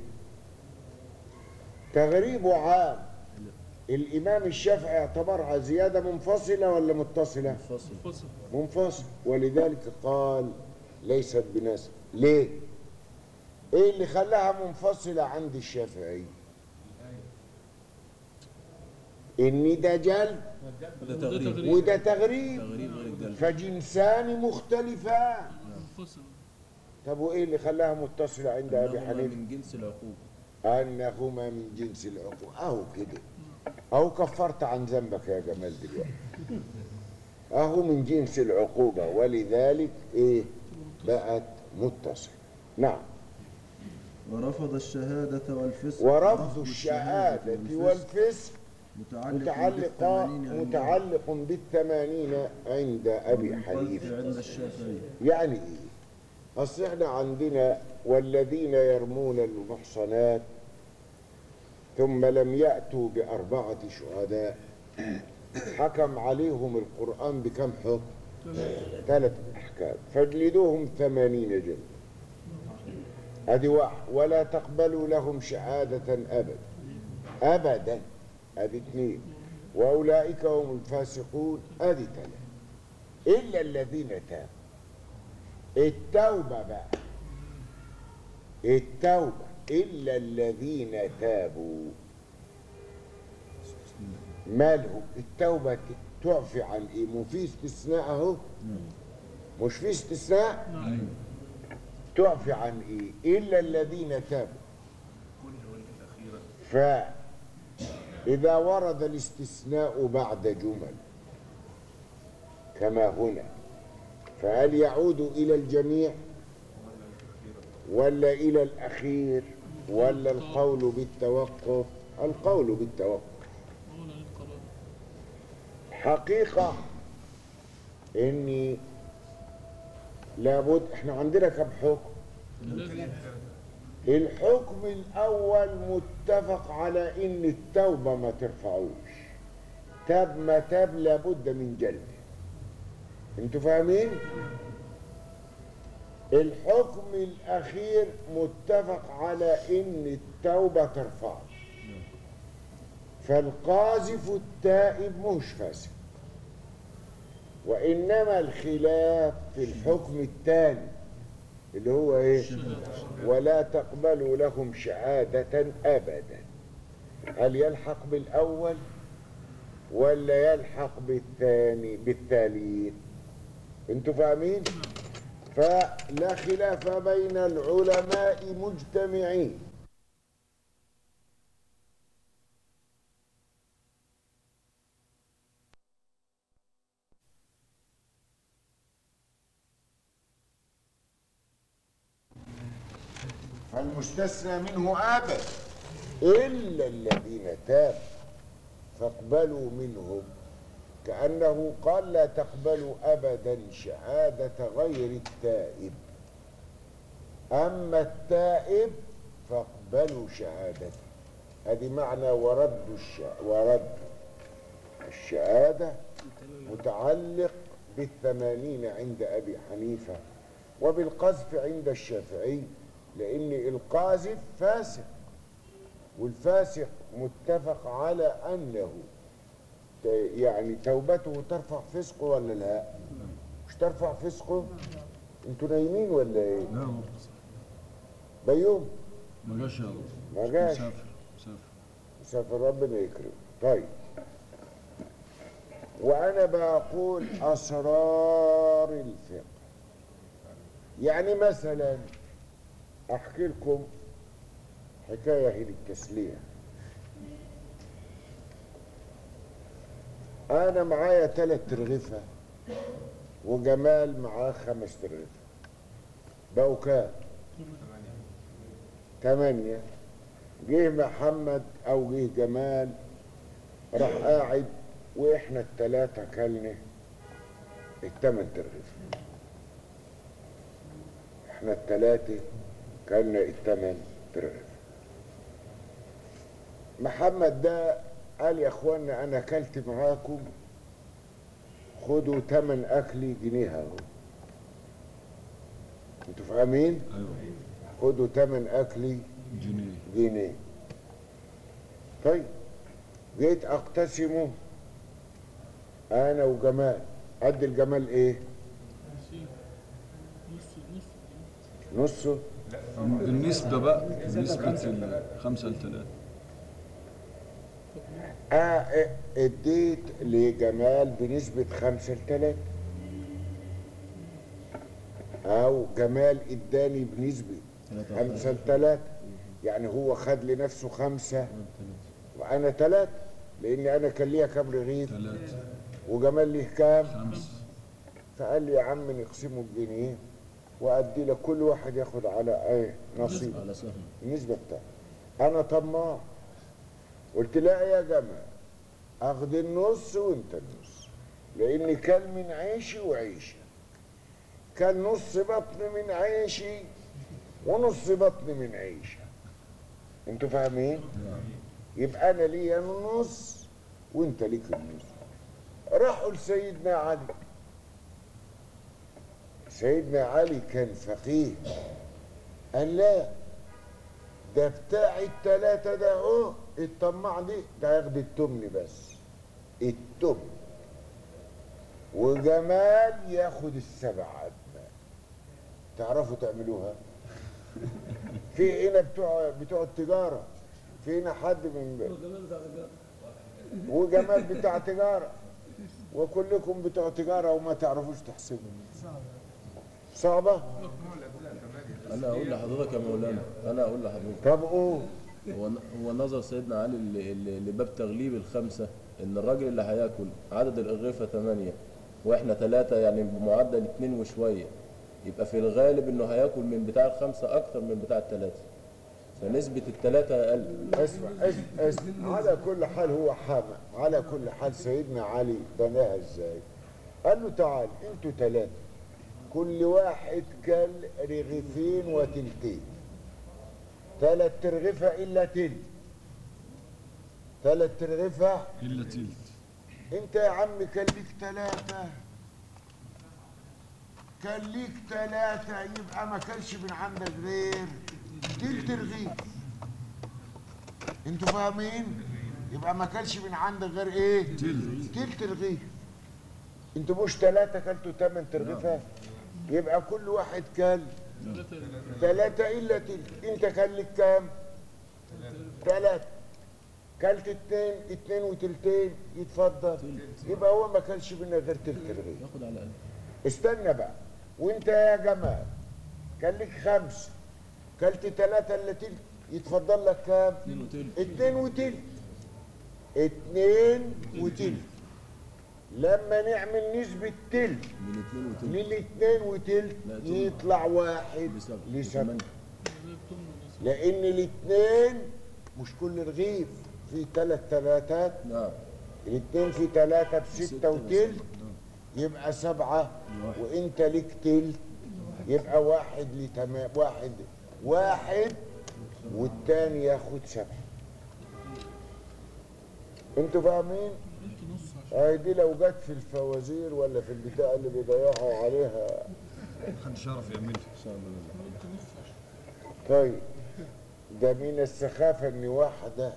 تغريب عام الإمام الشافعي اعتبرها زيادة منفصلة ولا متصلة؟ فصل فصل منفصل ولذلك قال ليست بنسخ ليه؟ ايه اللي خلاها منفصلة عند الشافعي؟ ان ده جلب وده ده تغريب تغريب وده تغريب تغريب غير الجلب فجنسان مختلفان منفصل طب وايه اللي خلاها متصله عند ابي إنهما حنيفه من جنس العقوبة انهما من جنس العقوق اهو كده اهو كفرت عن ذنبك يا جمال دلوقتي اهو من جنس العقوبه ولذلك ايه بقت متصله نعم ورفض الشهادة والفسق ورفض الشهاده والفسق متعلق متعلقة بالثمانين عند- متعلق بالثمانين عند أبي حنيفة عند الشافعي يعني إيه؟ أصل إحنا عندنا والذين يرمون المحصنات ثم لم يأتوا بأربعة شهداء حكم عليهم القرآن بكم حكم؟ ثلاث أحكام فاجلدوهم ثمانين جلد أدي واحد ولا تقبلوا لهم شهادة أبدا أبدا أدي اثنين وأولئك هم الفاسقون أدي ثلاثة إلا الذين تابوا التوبة بقى التوبة إلا الذين تابوا مالهم التوبة تعفي عن إيه مو في استثناء أهو مش في استثناء تعفي عن إيه إلا الذين تابوا فإذا ورد الاستثناء بعد جمل كما هنا فهل يعود إلى الجميع ولا إلى الأخير ولا القول بالتوقف القول بالتوقف ولا للقرار حقيقة إني لابد إحنا عندنا كم حكم لازم الحكم الأول متفق على إن التوبة ما ترفعوش تاب ما تاب لابد من جلده انتوا فاهمين؟ الحكم الأخير متفق على إن التوبة ترفعه فالقاذف التائب مش فاسق وإنما الخلاف في الحكم الثاني اللي هو إيه؟ ولا تقبلوا لهم شهادة أبدا هل يلحق بالأول ولا يلحق بالثاني بالتالي انتوا فاهمين فلا خلاف بين العلماء مجتمعين فالمستثنى منه أبدا إلا الذين تابوا فاقبلوا منهم كأنه قال لا تقبلوا أبدا شهادة غير التائب أما التائب فاقبلوا شهادته هذه معنى ورد الش... ورد الشهادة متعلق بالثمانين عند أبي حنيفة وبالقذف عند الشافعي لأن القاذف فاسق والفاسق متفق على أنه ت- يعني توبته ترفع فسقه ولا لا مش ترفع فسقه انتوا نايمين ولا ايه لا بيوم ما جاش يا أبو. ما جاش مسافر مسافر سافر ربنا يكرم طيب وانا بقول اسرار الفقه يعني مثلا احكي لكم حكايه هي للتسليه انا معايا ثلاث ترغفه وجمال معاه خمس ترغفه بقوا كام ثمانيه جه محمد او جه جمال راح قاعد واحنا التلاتة كلنا التمن ترغيف احنا التلاتة كلنا التمن ترغيف محمد ده قال يا اخوانا انا اكلت معاكم خدوا تمن اكلي جنيه اهو انتوا فاهمين ايوه خدوا تمن اكلي جنيه جنيه طيب جيت اقتسمه انا وجمال قد الجمال ايه نسيب. نص نص نصه النسبة بقى نسبة الخمسة لثلاثة آه آه، اديت لجمال بنسبة خمسة لتلاتة أو جمال اداني بنسبة ثلاثة خمسة لتلاتة يعني هو خد لنفسه خمسة وأنا تلاتة لأن أنا كان ليا كام رغيف ثلاثة وجمال ليه كام خمسة فقال لي يا عم نقسمه بجنيه وأدي لك كل واحد ياخد على ايه نصيب على سهم النسبة بتاعته أنا طماع قلت لا يا جماعة أخد النص وأنت النص لأن كان من عيشي وعيشة كان نص بطن من عيشي ونص بطن من عيشة انتوا فاهمين؟ يبقى أنا ليا النص وأنت ليك النص راحوا لسيدنا علي سيدنا علي كان فقيه قال لا ده بتاع التلاتة ده اهو الطماع دي ده ياخد التمن بس التمن وجمال ياخد السبع أدنى تعرفوا تعملوها في هنا بتوع بتوع التجارة في هنا حد من وجمال بتاع تجارة وكلكم بتوع تجارة وما تعرفوش تحسبوا صعبة انا اقول لحضرتك يا مولانا انا اقول لحضرتك طب قول هو هو نظر سيدنا علي ل- ل- لباب تغليب الخمسه ان الراجل اللي هياكل عدد الارغفه ثمانيه واحنا ثلاثه يعني بمعدل اثنين وشويه يبقى في الغالب انه هياكل من بتاع الخمسه اكتر من بتاع الثلاثه فنسبه الثلاثه اقل اسمع اسمع اسمع على كل حال هو حامى على كل حال سيدنا علي بناها ازاي قال له تعال انتوا ثلاثة كل واحد كل رغيفين وتلتين ثلاث ترغفة إلا تلت ثلاث ترغفة إلا تلت انت يا عم كان ليك ثلاثة كان ليك ثلاثة يبقى ما كانش من عندك غير تلت رغيف انتوا فاهمين؟ يبقى ما كانش من عندك غير ايه؟ تلت. تلت رغيف انتوا مش ثلاثة كلتوا ثمان ترغيفة يبقى كل واحد كل ثلاثة إلا تلت انت كان لك كام؟ ثلاثة كلت اتنين اتنين وتلتين يتفضل يبقى هو ما كانش منا غير تلت رغيف ياخد على الاقل استنى بقى وانت يا جمال كان لك خمسة كلت ثلاثة الا تلت يتفضل لك كام؟ اثنين وتلت اتنين وتلت اتنين وتلت لما نعمل نسبة تلت من اثنين وتلت للاتنين وتلت لا، تمن. يطلع واحد لسبعة لسبعة ثمانية. لأن الاتنين مش كل رغيف في ثلاث ثلاثات نعم الاتنين في ثلاثة بستة ستة وتلت بس. نعم. يبقى سبعة واحد. وانت ليك تلت يبقى واحد لتمام واحد واحد والتاني ياخد سبعة انتوا فاهمين؟ هاي دي لو جت في الفوازير ولا في البتاع اللي بيضيعوا عليها محدش يعرف يعملها ان شاء الله طيب ده من السخافة ان واحدة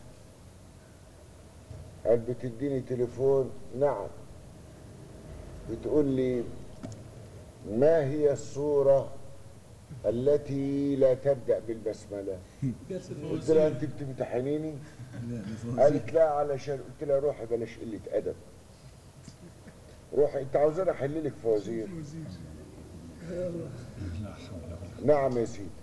قال بتديني تليفون نعم بتقول لي ما هي الصورة التي لا تبدأ بالبسملة قلت لها انت بتمتحنيني قالت لا علشان قلت لها روحي بلاش قلة أدب روحي انت عاوزاني احل لك فوازير نعم يا سيدي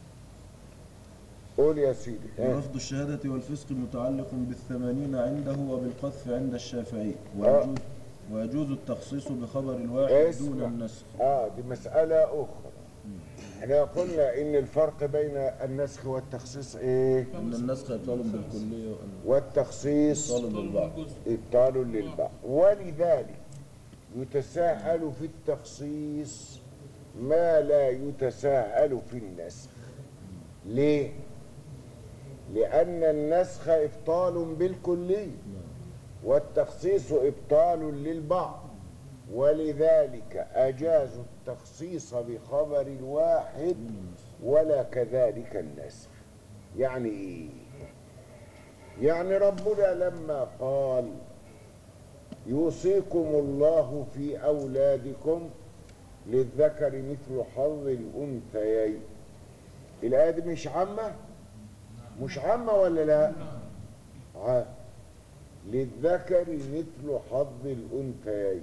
قول يا سيدي ها. ورفض الشهادة والفسق متعلق بالثمانين عنده وبالقذف عند الشافعي ويجوز, ويجوز التخصيص بخبر الواحد اسمع. دون النسخ اه دي مسألة أخرى احنا قلنا إن الفرق بين النسخ والتخصيص إيه؟ أن النسخ إبطال بالكلية وأن والتخصيص إبطال بالبعض إبطال للبعض ولذلك يتساهل في التخصيص ما لا يتساهل في النسخ ليه؟ لأن النسخ إبطال بالكلية والتخصيص إبطال للبعض ولذلك أجازوا التخصيص بخبر الواحد ولا كذلك النسخ يعني إيه؟ يعني ربنا لما قال يوصيكم الله في أولادكم للذكر مثل حظ الأنثيين الآية دي مش عامة؟ مش عامة ولا لا؟ عام للذكر مثل حظ الأنثيين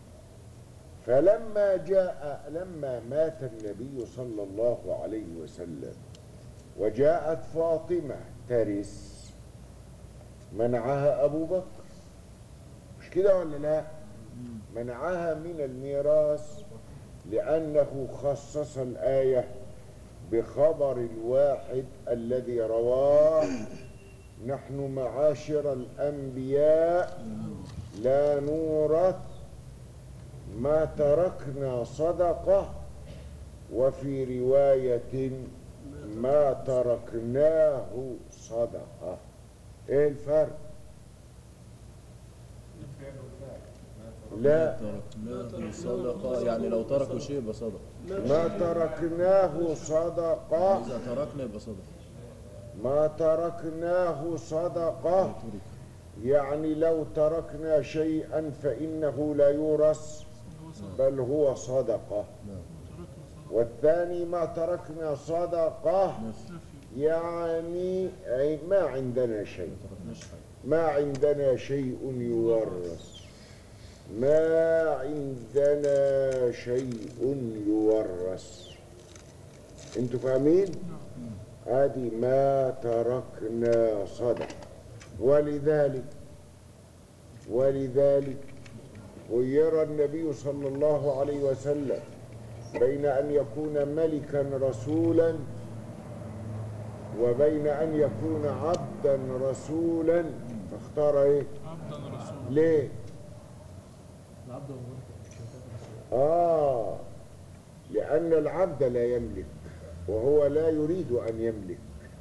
فلما جاء لما مات النبي صلى الله عليه وسلم وجاءت فاطمة ترث منعها أبو بكر مش كده ولا لا منعها من الميراث لأنه خصص الآية بخبر الواحد الذي رواه نحن معاشر الأنبياء لا نورث ما تركنا صدقة وفي رواية ما تركناه صدقة ايه الفرق لا تركناه صدقة يعني لو تركوا شيء يبقى صدقة ما تركناه صدقة إذا تركنا يبقى صدقة ما تركناه صدقة يعني لو تركنا شيئا فإنه لا يورث بل هو صدقة والثاني ما تركنا صدقة يعني أي ما عندنا شيء ما عندنا شيء يورث ما عندنا شيء يورث انتوا فاهمين هذه ما تركنا صدقة ولذلك ولذلك خير النبي صلى الله عليه وسلم بين أن يكون ملكا رسولا وبين أن يكون عبدا رسولا فاختار ايه عبدا رسولا ليه العبد آه لأن العبد لا يملك وهو لا يريد أن يملك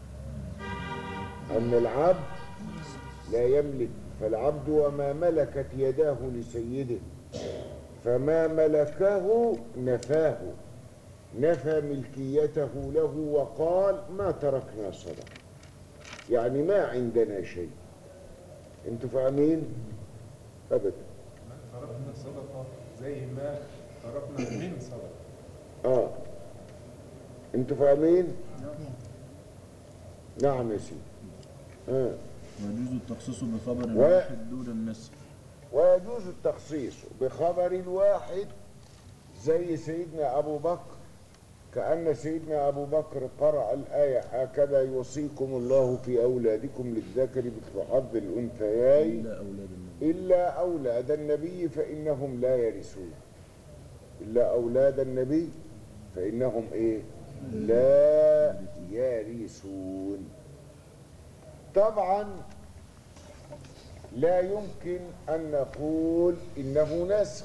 أن العبد لا يملك فالعبد وما ملكت يداه لسيده فما ملكه نفاه نفى ملكيته له وقال ما تركنا صدقة يعني ما عندنا شيء انتوا فاهمين ابدا تركنا صدقة زي ما تركنا من صدقة اه انتوا فاهمين نعم يا سيدي آه. ويجوز التخصيص بخبر و- واحد دون النسخ ويجوز التخصيص بخبر واحد زي سيدنا أبو بكر كأن سيدنا أبو بكر قرأ الآية هكذا يوصيكم الله في أولادكم للذكر مثل حظ الأنثيين إلا أولاد النبي إلا أولاد النبي فإنهم لا يرثون إلا أولاد النبي فإنهم إيه لا يرثون طبعا لا يمكن أن نقول إنه نسخ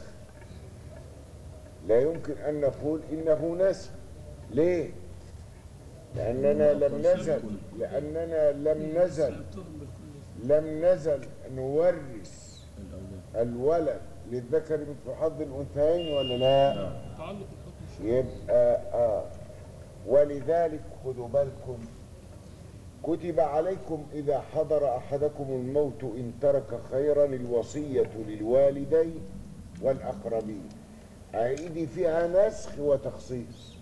لا يمكن أن نقول إنه نسخ ليه؟ لأننا لم نزل لأننا لم نزل سألتهم بالكل لم نزل نورث الأولاد الولد للذكر مثل حظ الأنثيين ولا لا؟ تعلق الحكم الشرعي يبقى آه ولذلك خدوا بالكم كتب عليكم إذا حضر أحدكم الموت إن ترك خيرا الوصية للوالدين والأقربين أيدي فيها نسخ وتخصيص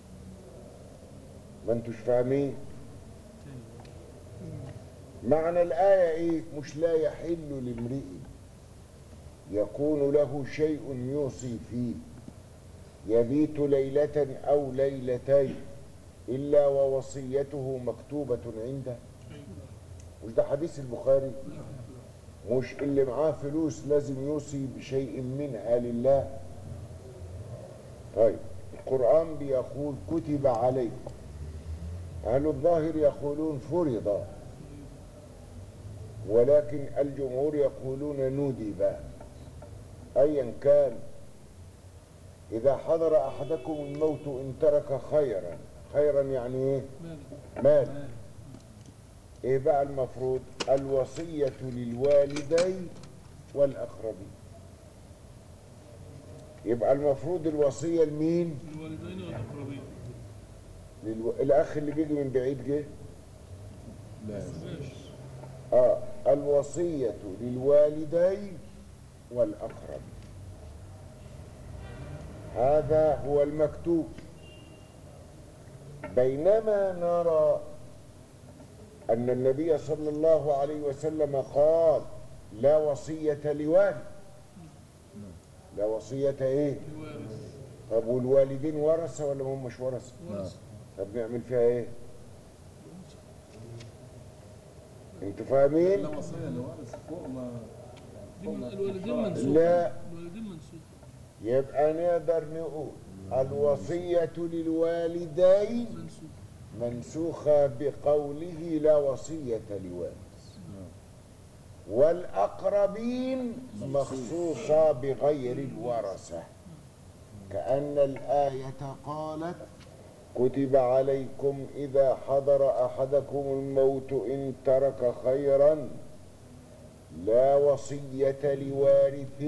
ما انتوش فاهمين معنى الآية إيه مش لا يحل لامرئ يكون له شيء يوصي فيه يبيت ليلة أو ليلتين إلا ووصيته مكتوبة عنده مش ده حديث البخاري مش اللي معاه فلوس لازم يوصي بشيء منها لله طيب القرآن بيقول كتب عليكم أهل الظاهر يقولون فرض ولكن الجمهور يقولون ندب أيا كان إذا حضر أحدكم الموت إن ترك خيرا خيرا يعني إيه؟ مالك مال إيه بقى المفروض الوصية للوالدين والأقربين يبقى المفروض الوصية لمين؟ الوالدين والأقربين للو... الأخ اللي بيجي من بعيد جه لا ماشي آه الوصية للوالدين والأقربين هذا هو المكتوب بينما نرى أن النبي صلى الله عليه وسلم قال لا وصية لوالد لا وصية ايه الوارث طب والوالدين ورثة ولا هم مش ورثة ورث طب نعمل فيها ايه انتوا فاهمين لا وصية لوارث فوق ما دي من- الوالدين منسوخة لا. الوالدين منسوخة يبقى نقدر نقول الوصية للوالدين منسوخة منسوخة بقوله لا وصية لوارث والأقربين مخصوصة بغير الورثة كأن الآية قالت كتب عليكم إذا حضر أحدكم الموت إن ترك خيرا لا وصية لوارث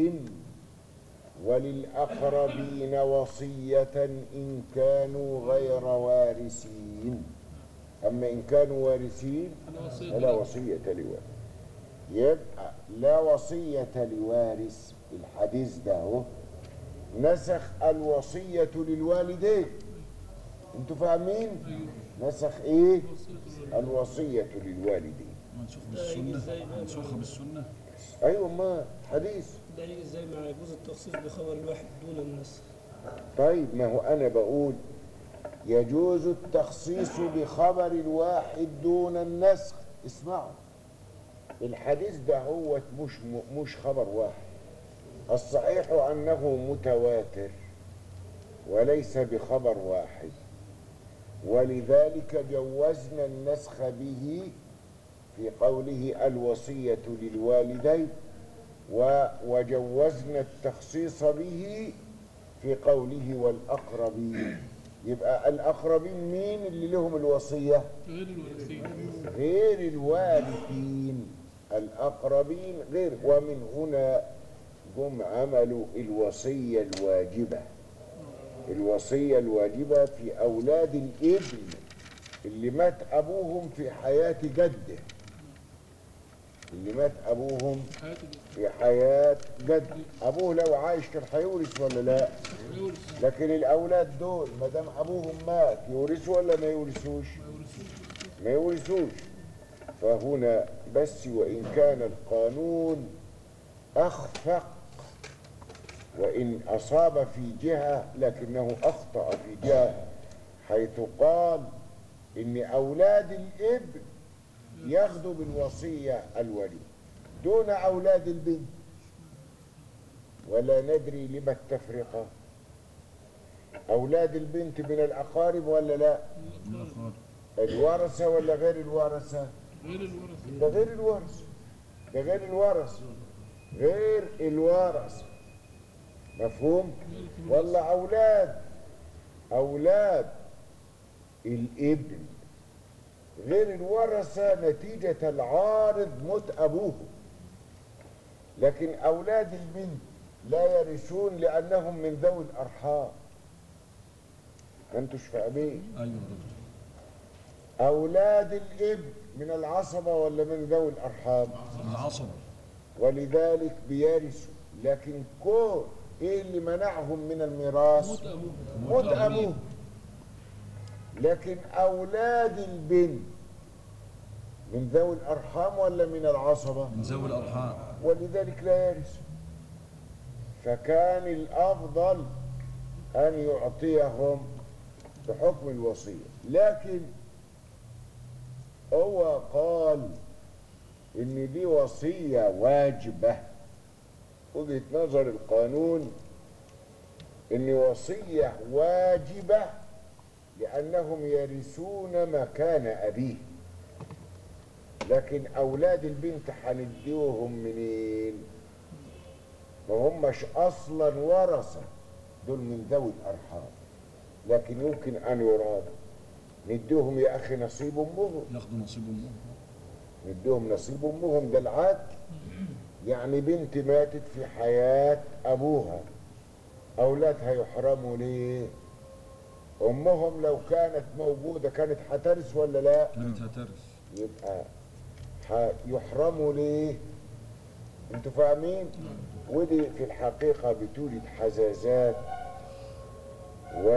وللأقربين وصية إن كانوا غير وارثين أما إن كانوا وارثين فلا وصية فلا له. وصية لوارث يبقى لا وصية لوارث الحديث ده هو نسخ الوصية للوالدين انتوا فاهمين نسخ ايه الوصية للوالدين منسوخ ده هيجي بالسنة ازاي بقى؟ منسوخة بالسنة ايوه ما حديث ده يجي ازاي مع يجوز التخصيص بخبر الواحد دون النسخ طيب ما هو انا بقول يجوز التخصيص بخبر الواحد دون النسخ اسمعوا الحديث ده هو مش مش خبر واحد الصحيح انه متواتر وليس بخبر واحد ولذلك جوزنا النسخ به في قوله الوصية للوالدين و- وجوزنا التخصيص به في قوله والأقربين يبقى الأقربين مين اللي لهم الوصية غير الوارثين غير الوارثين الأقربين غير ومن هنا جم عملوا الوصية الواجبة الوصية الواجبة في أولاد الابن اللي مات أبوهم في حياة جده اللي مات أبوهم حياة الإنسان في حياة جد أبوه لو عايش كان هيورث ولا لا يورث لكن الأولاد دول ما دام أبوهم مات يورثوا ولا ما يورثوش ما يورثوش فهنا بس وإن كان القانون أخفق وإن أصاب في جهة لكنه أخطأ في جهة حيث قال إن أولاد الابن ياخدوا بالوصية الولي دون أولاد البنت ولا ندري لما التفرقة أولاد البنت من الأقارب ولا لا الورثة ولا غير الورثة غير الورثة ده غير الورثة ده غير الورثة غير الورثة مفهوم ولا أولاد أولاد الابن غير الورثة نتيجة العارض موت أبوه لكن أولاد البنت لا يرثون لأنهم من ذوي الأرحام ما انتوش فاهمين ايوه يا دكتور أولاد الابن من العصبة ولا من ذوي الأرحام العصبة ولذلك بيرثوا لكن كون ايه اللي منعهم من الميراث موت أبوه موت أبوه لكن أولاد البنت من ذوي الأرحام ولا من العصبة من ذوي الأرحام ولذلك لا يرث فكان الأفضل أن يعطيهم بحكم الوصية لكن هو قال إن دي وصية واجبة وجهة نظر القانون إن وصية واجبة لأنهم يرثون مكان أبيه لكن أولاد البنت هنديهم منين؟ ما همش أصلا ورثة دول من ذوي الأرحام لكن يمكن أن يراد نديهم يا أخي نصيب أمهم ياخدوا نصيب امهم نديهم نصيب أمهم ده العدل يعني بنت ماتت في حياة أبوها أولادها يحرموا ليه؟ أمهم لو كانت موجودة كانت هترث ولا لا؟ كانت هترث يبقى ح- يحرموا ليه؟ انتوا فاهمين؟ ودي في الحقيقة بتولد حزازات و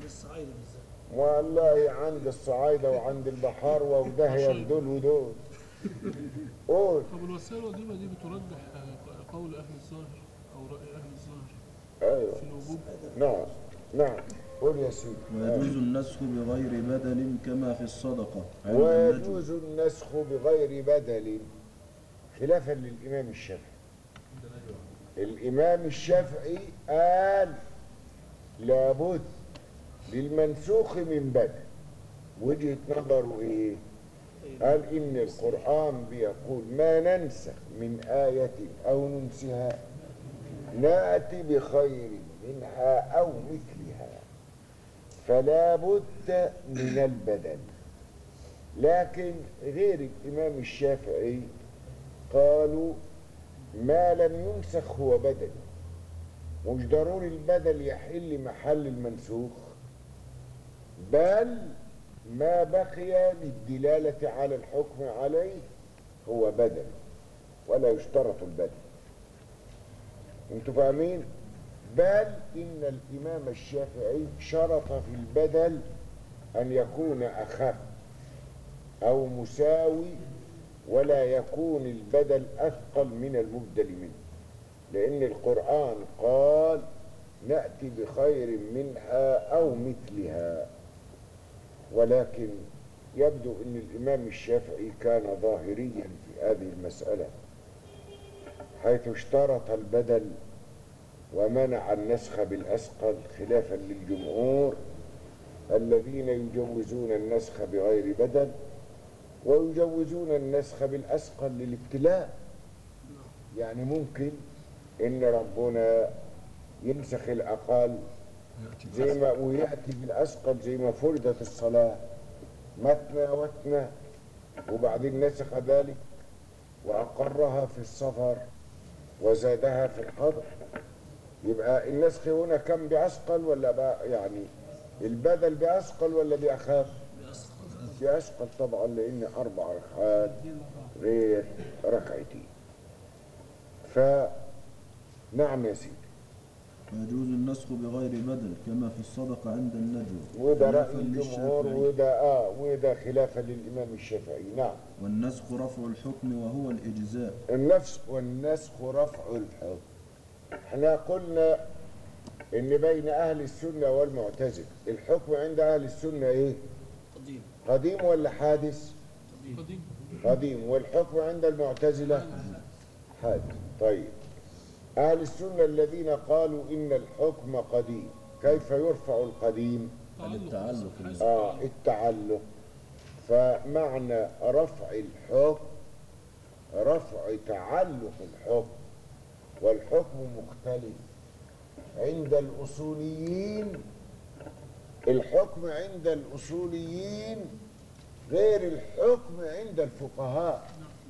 بالصعيدة بالذات والله عند الصعايدة وعند البحار وده يدول ودول قول طب الوسائل القديمة دي بترجح آه، قول أهل الظاهر أو رأي أهل الظاهر ايوه في الوجوب نعم نعم قول يا سيدي ويجوز النسخ بغير بدل كما في الصدقة عند النجم ويجوز النسخ بغير بدل خلافا للإمام الشافعي الإمام الشافعي قال لابد للمنسوخ من بدل وجهة نظره إيه؟ قال إن القرآن بيقول ما ننسخ من آية أو ننسها نأتي بخير منها أو مثلها فلا بد من البدل لكن غير الإمام الشافعي قالوا ما لم ينسخ هو بدل مش ضروري البدل يحل محل المنسوخ بل ما بقي للدلالة على الحكم عليه هو بدل ولا يشترط البدل انتوا فاهمين بل ان الامام الشافعي شرط في البدل ان يكون اخف او مساوي ولا يكون البدل اثقل من المبدل منه لان القران قال ناتي بخير منها او مثلها ولكن يبدو ان الامام الشافعي كان ظاهريا في هذه المساله حيث اشترط البدل ومنع النسخ بالأثقل خلافا للجمهور الذين يجوزون النسخ بغير بدل ويجوزون النسخ بالأثقل للابتلاء يعني ممكن إن ربنا ينسخ الأقل زي ما ويأتي بالأثقل زي ما فرضت الصلاة مثنى وثنى وبعدين نسخ ذلك وأقرها في السفر وزادها في الحضر يبقى النسخ هنا كم بأثقل ولا بقى يعني البدل بأثقل ولا بأخف؟ بأثقل طبعا لأن أربع ركعات غير ركعتين ف نعم يا سيدي ويجوز النسخ بغير بدل كما في الصدقة عند النجم وده رأي خلافاً الجمهور للشافعي. وده اه وده خلافا للإمام الشافعي نعم والنسخ رفع الحكم وهو الإجزاء النفس والنسخ رفع الحكم احنا قلنا ان بين اهل السنة والمعتزلة الحكم عند اهل السنة ايه قديم قديم ولا حادث قديم قديم والحكم عند المعتزلة حادث طيب اهل السنة الذين قالوا ان الحكم قديم كيف يرفع القديم التعلق حسب- اه التعلق فمعنى رفع الحكم رفع تعلق الحكم والحكم مختلف عند الأصوليين الحكم عند الأصوليين غير الحكم عند الفقهاء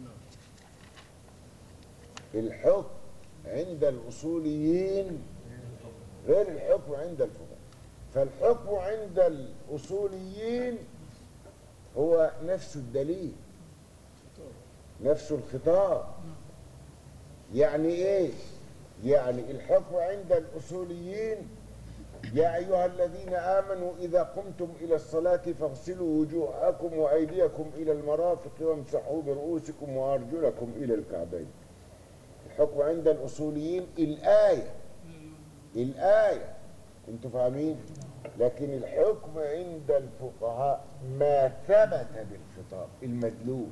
الحكم عند الأصوليين غير الحكم عند الفقهاء فالحكم عند الأصوليين هو نفس الدليل نفس الخطاب يعني ايه يعني الحكم عند الأصوليين يا أيها الذين آمنوا إذا قمتم إلى الصلاة فاغسلوا وجوهكم وأيديكم إلى المرافق وامسحوا برؤوسكم وأرجلكم إلى الكعبين الحكم عند الأصوليين الآية الآية انتوا فاهمين لكن الحكم عند الفقهاء ما ثبت بالخطاب المدلول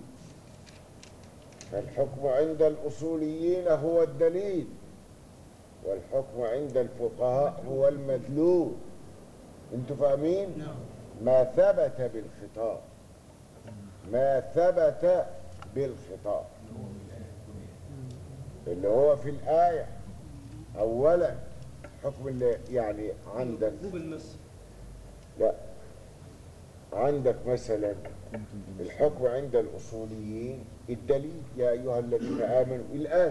فالحكم عند الأصوليين هو الدليل والحكم عند الفقهاء هو المدلول انتوا فاهمين ما ثبت بالخطاب ما ثبت بالخطاب اللي هو في الآية أولا حكم اللي يعني عندك وجوب النسخ لا عندك مثلا الحكم عند الأصوليين الدليل يا أيها الذين آمنوا الآن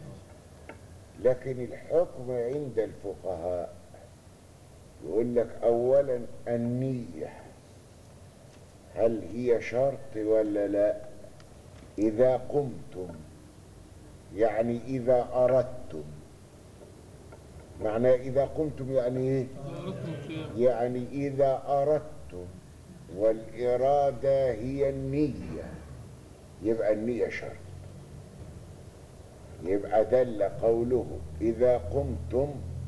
لكن الحكم عند الفقهاء يقول لك أولا النية هل هي شرط ولا لا إذا قمتم يعني إذا أردتم معنى إذا قمتم يعني إيه إذا أردتم القيام يعني إذا أردتم والإرادة هي النية يبقى النية شرط يبقى دل قوله إذا قمتم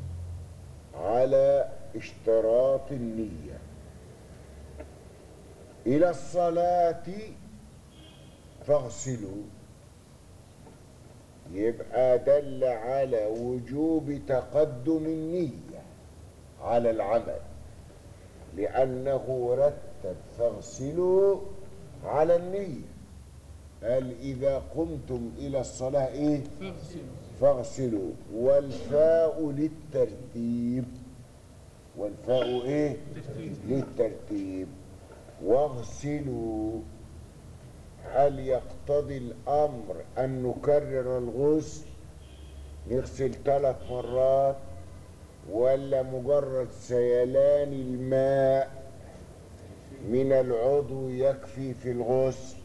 على اشتراط النية إلى الصلاة فاغسلوا يبقى دل على وجوب تقدم النية على العمل لأنه رتب فاغسلوا على النية قال إذا قمتم إلى الصلاة إيه؟ فاغسلوا فاغسلوا والفاء للترتيب والفاء إيه؟ للترتيب واغسلوا هل يقتضي الأمر أن نكرر الغسل نغسل ثلاث مرات ولا مجرد سيلان الماء من العضو يكفي في الغسل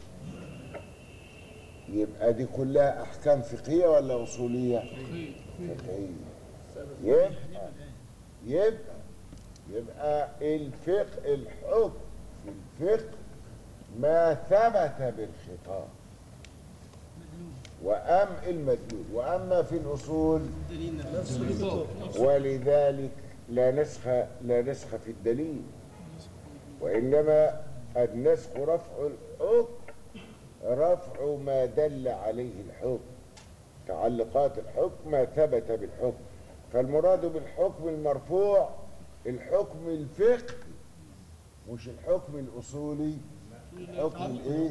يبقى دي كلها أحكام فقهية ولا أصولية؟ فقهية يبقى يبقى يبقى الفقه الحكم في الفقه ما ثبت بالخطاب وأم المدلول وأما في الأصول ولذلك لا نسخ لا نسخ في الدليل وإنما النسخ رفع الحكم رفع ما دل عليه الحكم تعلقات الحكم ما ثبت بالحكم فالمراد بالحكم المرفوع الحكم الفقهي مش الحكم الأصولي الحكم الايه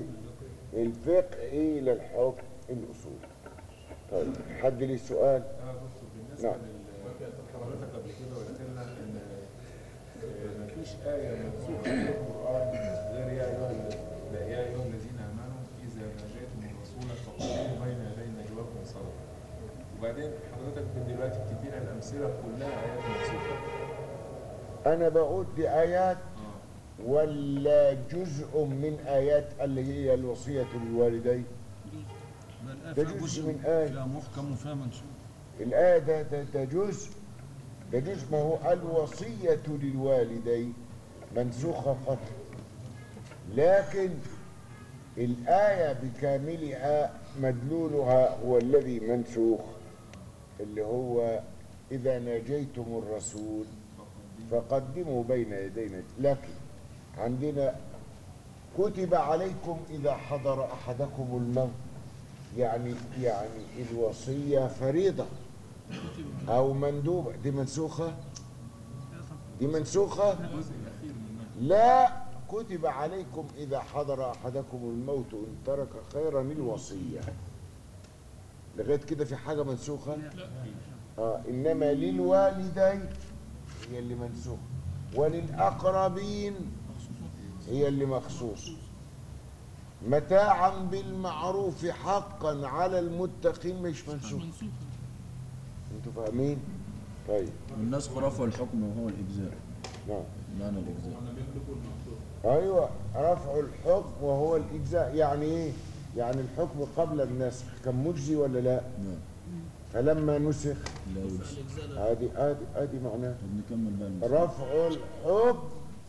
الفقهي للحكم الأصولي طيب حد لي سؤال اه بص بالنسبه نعم. لل حضرتك قبل كده قلت لنا ان آه، مفيش آية منسوخة في القرآن غير يا أيها ال- لا يا أيها الذين آمنوا إذا ناجيتم الرسول فقدموا بين يدي نجواكم صدقة وبعدين حضرتك دلوقتي بتدينا الأمثلة كلها آيات منسوخة أنا بقول دي آيات اه ولا جزء من آيات اللي هي الوصية للوالدين ده جزء من آية فيها محكم وفيها منسوخ الآية ده, ده, ده جزء ده جزء ما هو الوصية للوالدين منسوخة فقط لكن الآية بكاملها مدلولها هو الذي منسوخ اللي هو إذا ناجيتم الرسول فقدموا بين يدينا لكن عندنا كتب عليكم إذا حضر أحدكم الموت يعني يعني الوصية فريضة أو مندوبة دي منسوخة دي منسوخة الجزء الأخير منها لا كتب عليكم إذا حضر أحدكم الموت إن ترك خيرا الوصية لغاية كده في حاجة منسوخة آه إنما للوالدين هي اللي منسوخة وللأقربين هي اللي مخصوص متاعا بالمعروف حقا على المتقين مش منسوخ منسوخ انتوا فاهمين طيب والنسخ رفع الحكم وهو الإجزاء نعم معنى الإجزاء ايوه رفع الحكم وهو الاجزاء يعني ايه يعني الحكم قبل النسخ كان مجزي ولا لا نعم فلما نسخ لا يجزي ادي ادي ادي معناه طب نكمل بقى المثال. رفع الحكم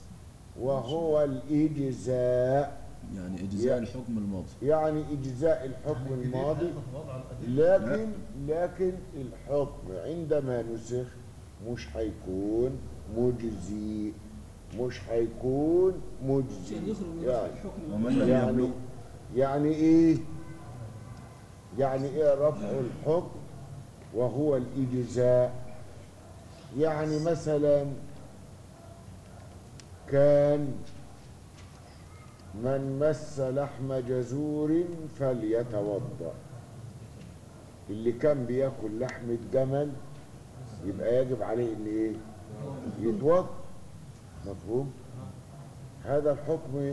وهو الاجزاء يعني إجزاء يا- الحكم الماضي يعني اجزاء الحكم الماضي لكن لكن الحكم عندما نسخ مش هيكون مجزي مش هيكون مجزي عشان يخرج من يعني الحكم ومن لم يعني يبلغ يعني ايه يعني ايه رفع الحكم وهو الاجزاء يعني مثلا كان من مس لحم جزور فليتوضا اللي كان بياكل لحمة جمل يبقى يجب عليه ان ايه يتوضا مفهوم هذا الحكم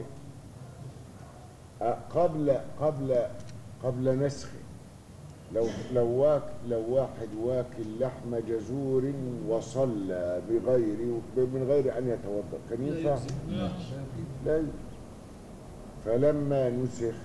قبل قبل قبل نسخه لو لو واك لو واحد واكل لحم جزور وصلى بغير من غير ان يتوضا كان ينفع؟ لا ينفع. فلما نسخ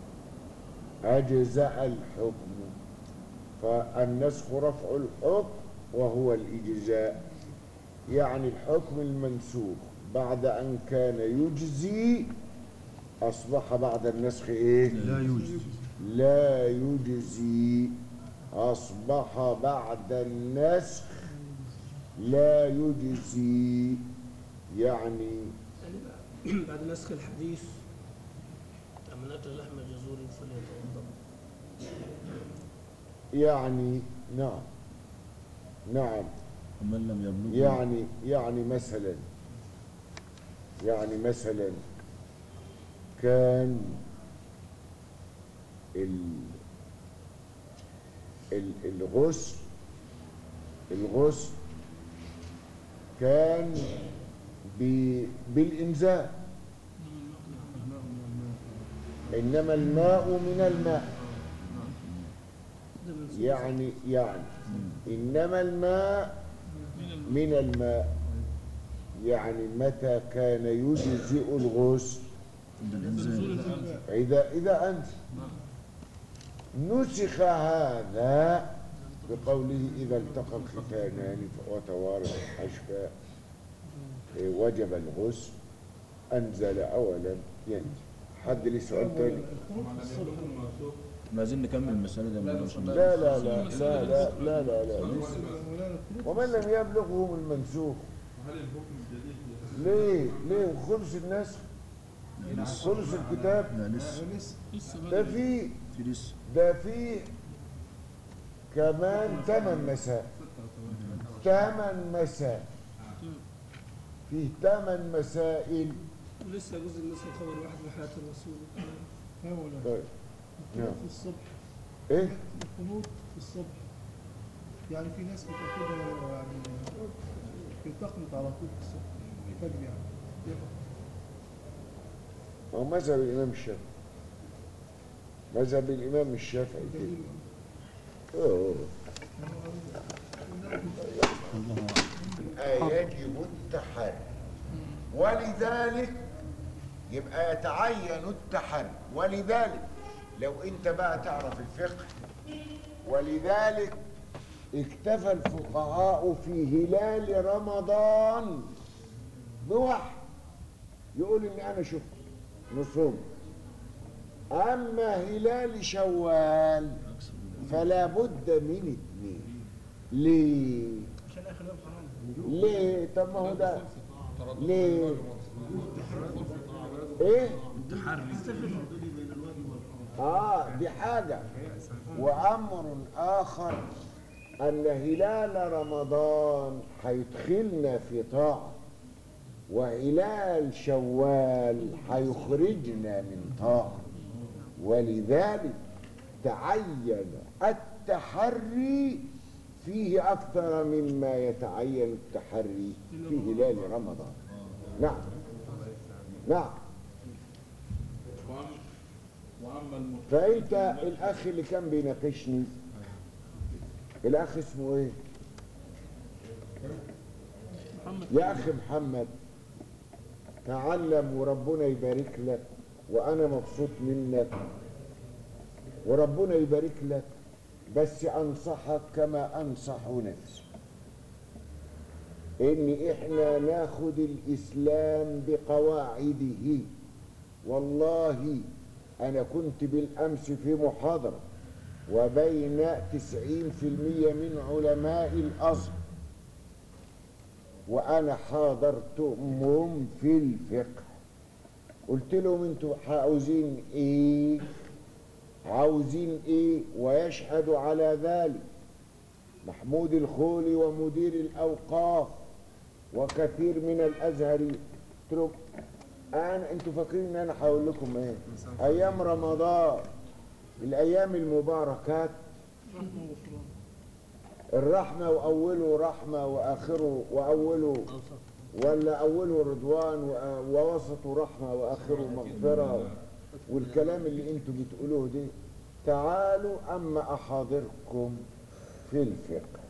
اجزاء الحكم فالنسخ رفع الحكم وهو الاجزاء يعني الحكم المنسوخ بعد ان كان يجزي أصبح بعد النسخ إيه؟ لا يوجد لا يجزي أصبح بعد النسخ لا يجزي يعني يعني بعد- بعد نسخ الحديث من أكل لحم جزور فليتوضأ يعني نعم نعم ومن لم يبلغ يعني يعني مثلا يعني مثلا كان ال ال الغسل الغسل كان ب- بالإنزال إنما الماء من الماء ده من سنة يعني يعني إنما الماء من الماء يعني متى كان يجزئ الغسل عند الإنزال إذا إذا أنت نسخ هذا بقوله إذا التقى الختانان وتوارد الأشفاء إيه، وجب الغسل أنزل أولا ينزل حد ليه سؤال تاني؟ ما عايزين نكمل المسألة دي ما نقدرش لا لا لا لا لا لا لا لا لسه. ومن لم يبلغه من المنسوخ ليه ليه خلص النسخ خلص الكتاب لا لسه لسه ده بدري فيه في لسه ده فيه كمان ثمان مساء ثمان مساء فيه ثمان مسائل ولسه يجوز النسخ خبر واحد من حياة الرسول طيب نعم في الصبح ايه القنوت في الصبح يعني في ناس بتاخدها يعني بتقنط على طول في الصبح الفجر يعني هو مذهب الامام الشافعي مذهب الامام الشافعي كده دليل أوه. الله يجب التحري ولذلك يبقى يتعين التحري ولذلك لو انت بقى تعرف الفقه ولذلك اكتفى الفقهاء في هلال رمضان بواحد يقول ان انا شفت نصوم اما هلال شوال فلا بد من اثنين ليه عشان اخر يوم حرام ليه طب ما هو ده ليه ايه اه دي حاجه وامر اخر ان هلال رمضان هيدخلنا في طاعه وهلال شوال هيخرجنا من طاعه ولذلك تعين التحري فيه أكثر مما يتعين التحري في هلال رمضان نعم نعم فأنت الأخ اللي كان بيناقشني الأخ اسمه إيه؟ محمد يا أخي محمد تعلم وربنا يبارك لك وأنا مبسوط منك وربنا يبارك لك بس أنصحك كما أنصح نفسي إن إحنا ناخد الإسلام بقواعده والله أنا كنت بالأمس في محاضرة وبين تسعين في المية من علماء الأزهر وأنا حاضرتهم في الفقه قلت لهم انتوا عاوزين ايه عاوزين ايه ويشهد على ذلك محمود الخولي ومدير الاوقاف وكثير من الازهري قلت لهم انا انتوا فاكرين ان انا هقول لكم ايه ايام رمضان الايام المباركات الرحمه واوله رحمه واخره واوله ولا اوله رضوان وأ- ووسطه رحمه واخره مغفره والكلام اللي انتوا بتقولوه ده تعالوا اما احاضركم في الفقه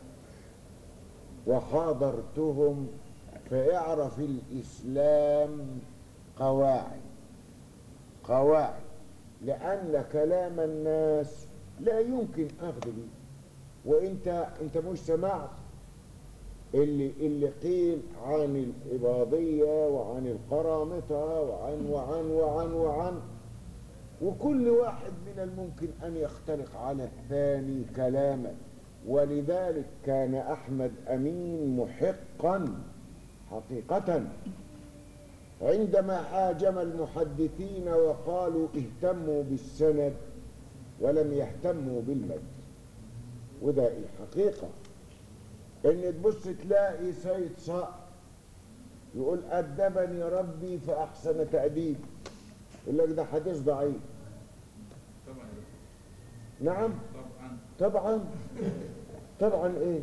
وحاضرتهم فاعرف الاسلام قواعد قواعد لان كلام الناس لا يمكن اخذ به وانت انت مش سمعت اللي اللي قيل عن الإباضية وعن القرامطة وعن وعن وعن وعن وكل واحد من الممكن أن يختلق على الثاني كلاما ولذلك كان أحمد أمين محقا حقيقة عندما حاجم المحدثين وقالوا اهتموا بالسند ولم يهتموا بالمد وده الحقيقة ان تبص تلاقي سيد صقر يقول أدبني ربي فأحسن تأديب يقول لك ده حديث ضعيف طبعا نعم طبعا طبعا طبعا ايه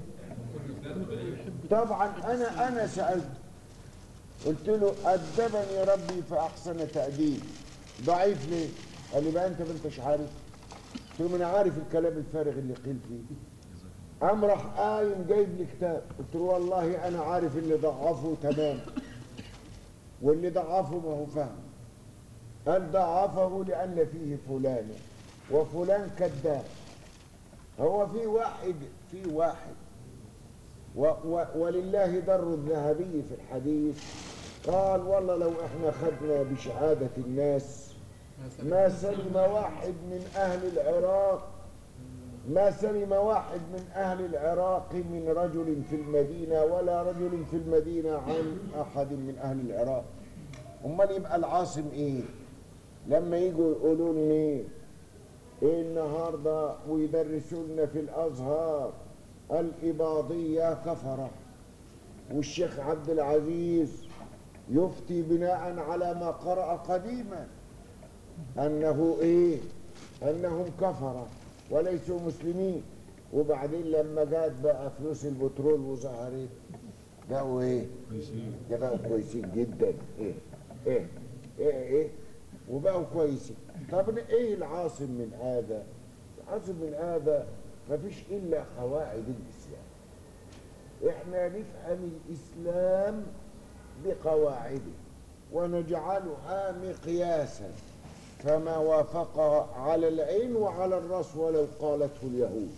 طبعا انا انا سالت قلت له ادبني ربي فاحسن تاديب ضعيف ليه قال لي بقى انت ما انتش عارف قلت له ما انا عارف الكلام الفارغ اللي قيل فيه قام راح قايم جايب لي كتاب قلت له والله انا عارف اللي ضعفه تمام واللي ضعفه ما هو فاهم قال ضعفه لان فيه فلان وفلان كذاب هو في واحد في واحد و و ولله در الذهبي في الحديث قال والله لو احنا خدنا بشهادة الناس ما سلم واحد من أهل العراق ما سلم واحد من أهل العراق من رجل في المدينة ولا رجل في المدينة عن أحد من أهل العراق أمال يبقى العاصم إيه لما يجوا يقولوا لي إيه النهارده ويدرسوا لنا في الازهر الاباضيه كفره والشيخ عبد العزيز يفتي بناء على ما قرأ قديما انه ايه انهم كفره وليسوا مسلمين وبعدين لما جات بقى فلوس البترول وظهرت بقوا ايه ده بقوا كويسين جدا ايه ايه ايه ايه وبقوا كويسين طب ايه العاصم من هذا العاصم من هذا مفيش الا قواعد الاسلام احنا نفهم الاسلام بقواعده ونجعلها مقياسا فما وافق على العين وعلى الراس ولو قالته اليهود